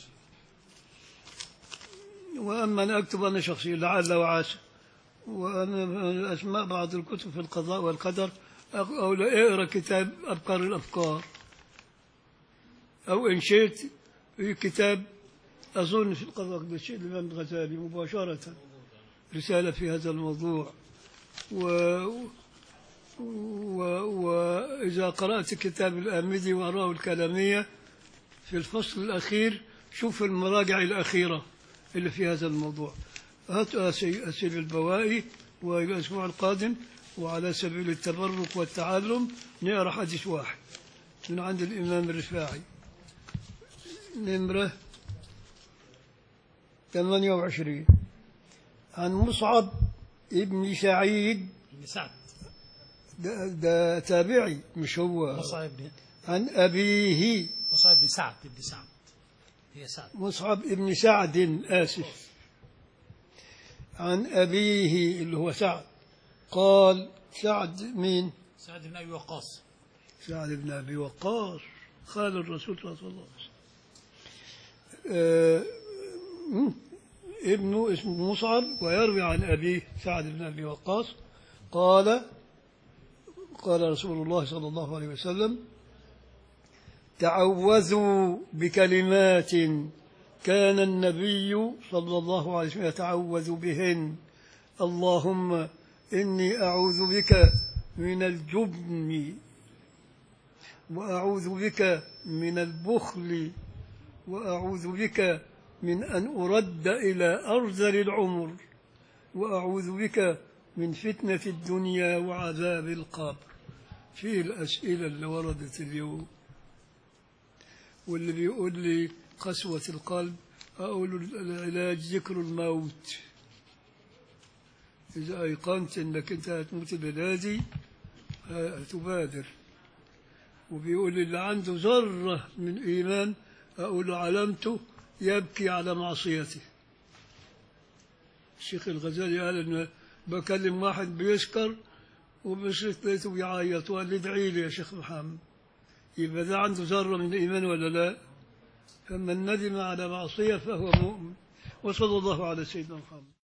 وأما أنا أكتب أنا شخصيا لعل وعسى وأنا أسماء بعض الكتب في القضاء والقدر أو اقرأ كتاب أبكار الأفكار أو إن شئت في كتاب أظن في القضاء بالشيء الإمام الغزالي مباشرة رسالة في هذا الموضوع و و وإذا قرأت كتاب الآمدي وأراه الكلامية في الفصل الأخير شوف المراجع الأخيرة اللي في هذا الموضوع هاتوا أسئلة البوائي والأسبوع القادم وعلى سبيل التبرك والتعلم نقرأ حديث واحد من عند الإمام الرفاعي نمرة 28 عن مصعب ابن سعيد بن سعد ده, ده تابعي مش هو مصعب بن عن أبيه مصعب بن سعد بن سعد هي سعد مصعب ابن سعد آسف عن أبيه اللي هو سعد قال سعد مين سعد بن أبي وقاص سعد بن أبي وقاص خال الرسول صلى الله عليه وسلم آه، م- ابنه اسمه مصعب ويروي عن أبيه سعد بن أبي وقاص قال قال رسول الله صلى الله عليه وسلم تعوذوا بكلمات كان النبي صلى الله عليه وسلم يتعوذ بهن اللهم إني أعوذ بك من الجبن وأعوذ بك من البخل وأعوذ بك من أن أرد إلى أرذل العمر وأعوذ بك من فتنة الدنيا وعذاب القبر في الأسئلة اللي وردت اليوم واللي بيقول لي قسوة القلب أقول العلاج ذكر الموت إذا أيقنت إنك أنت هتموت بلادي هتبادر وبيقول اللي عنده ذرة من إيمان أقول له علامته يبكي على معصيته الشيخ الغزالي قال إن بكلم واحد بيسكر وبصيت لقيته بيعيط وقال لي ادعي لي يا شيخ محمد يبقى ده عنده ذرة من إيمان ولا لا فمن ندم على معصية فهو مؤمن وصلى الله على سيدنا محمد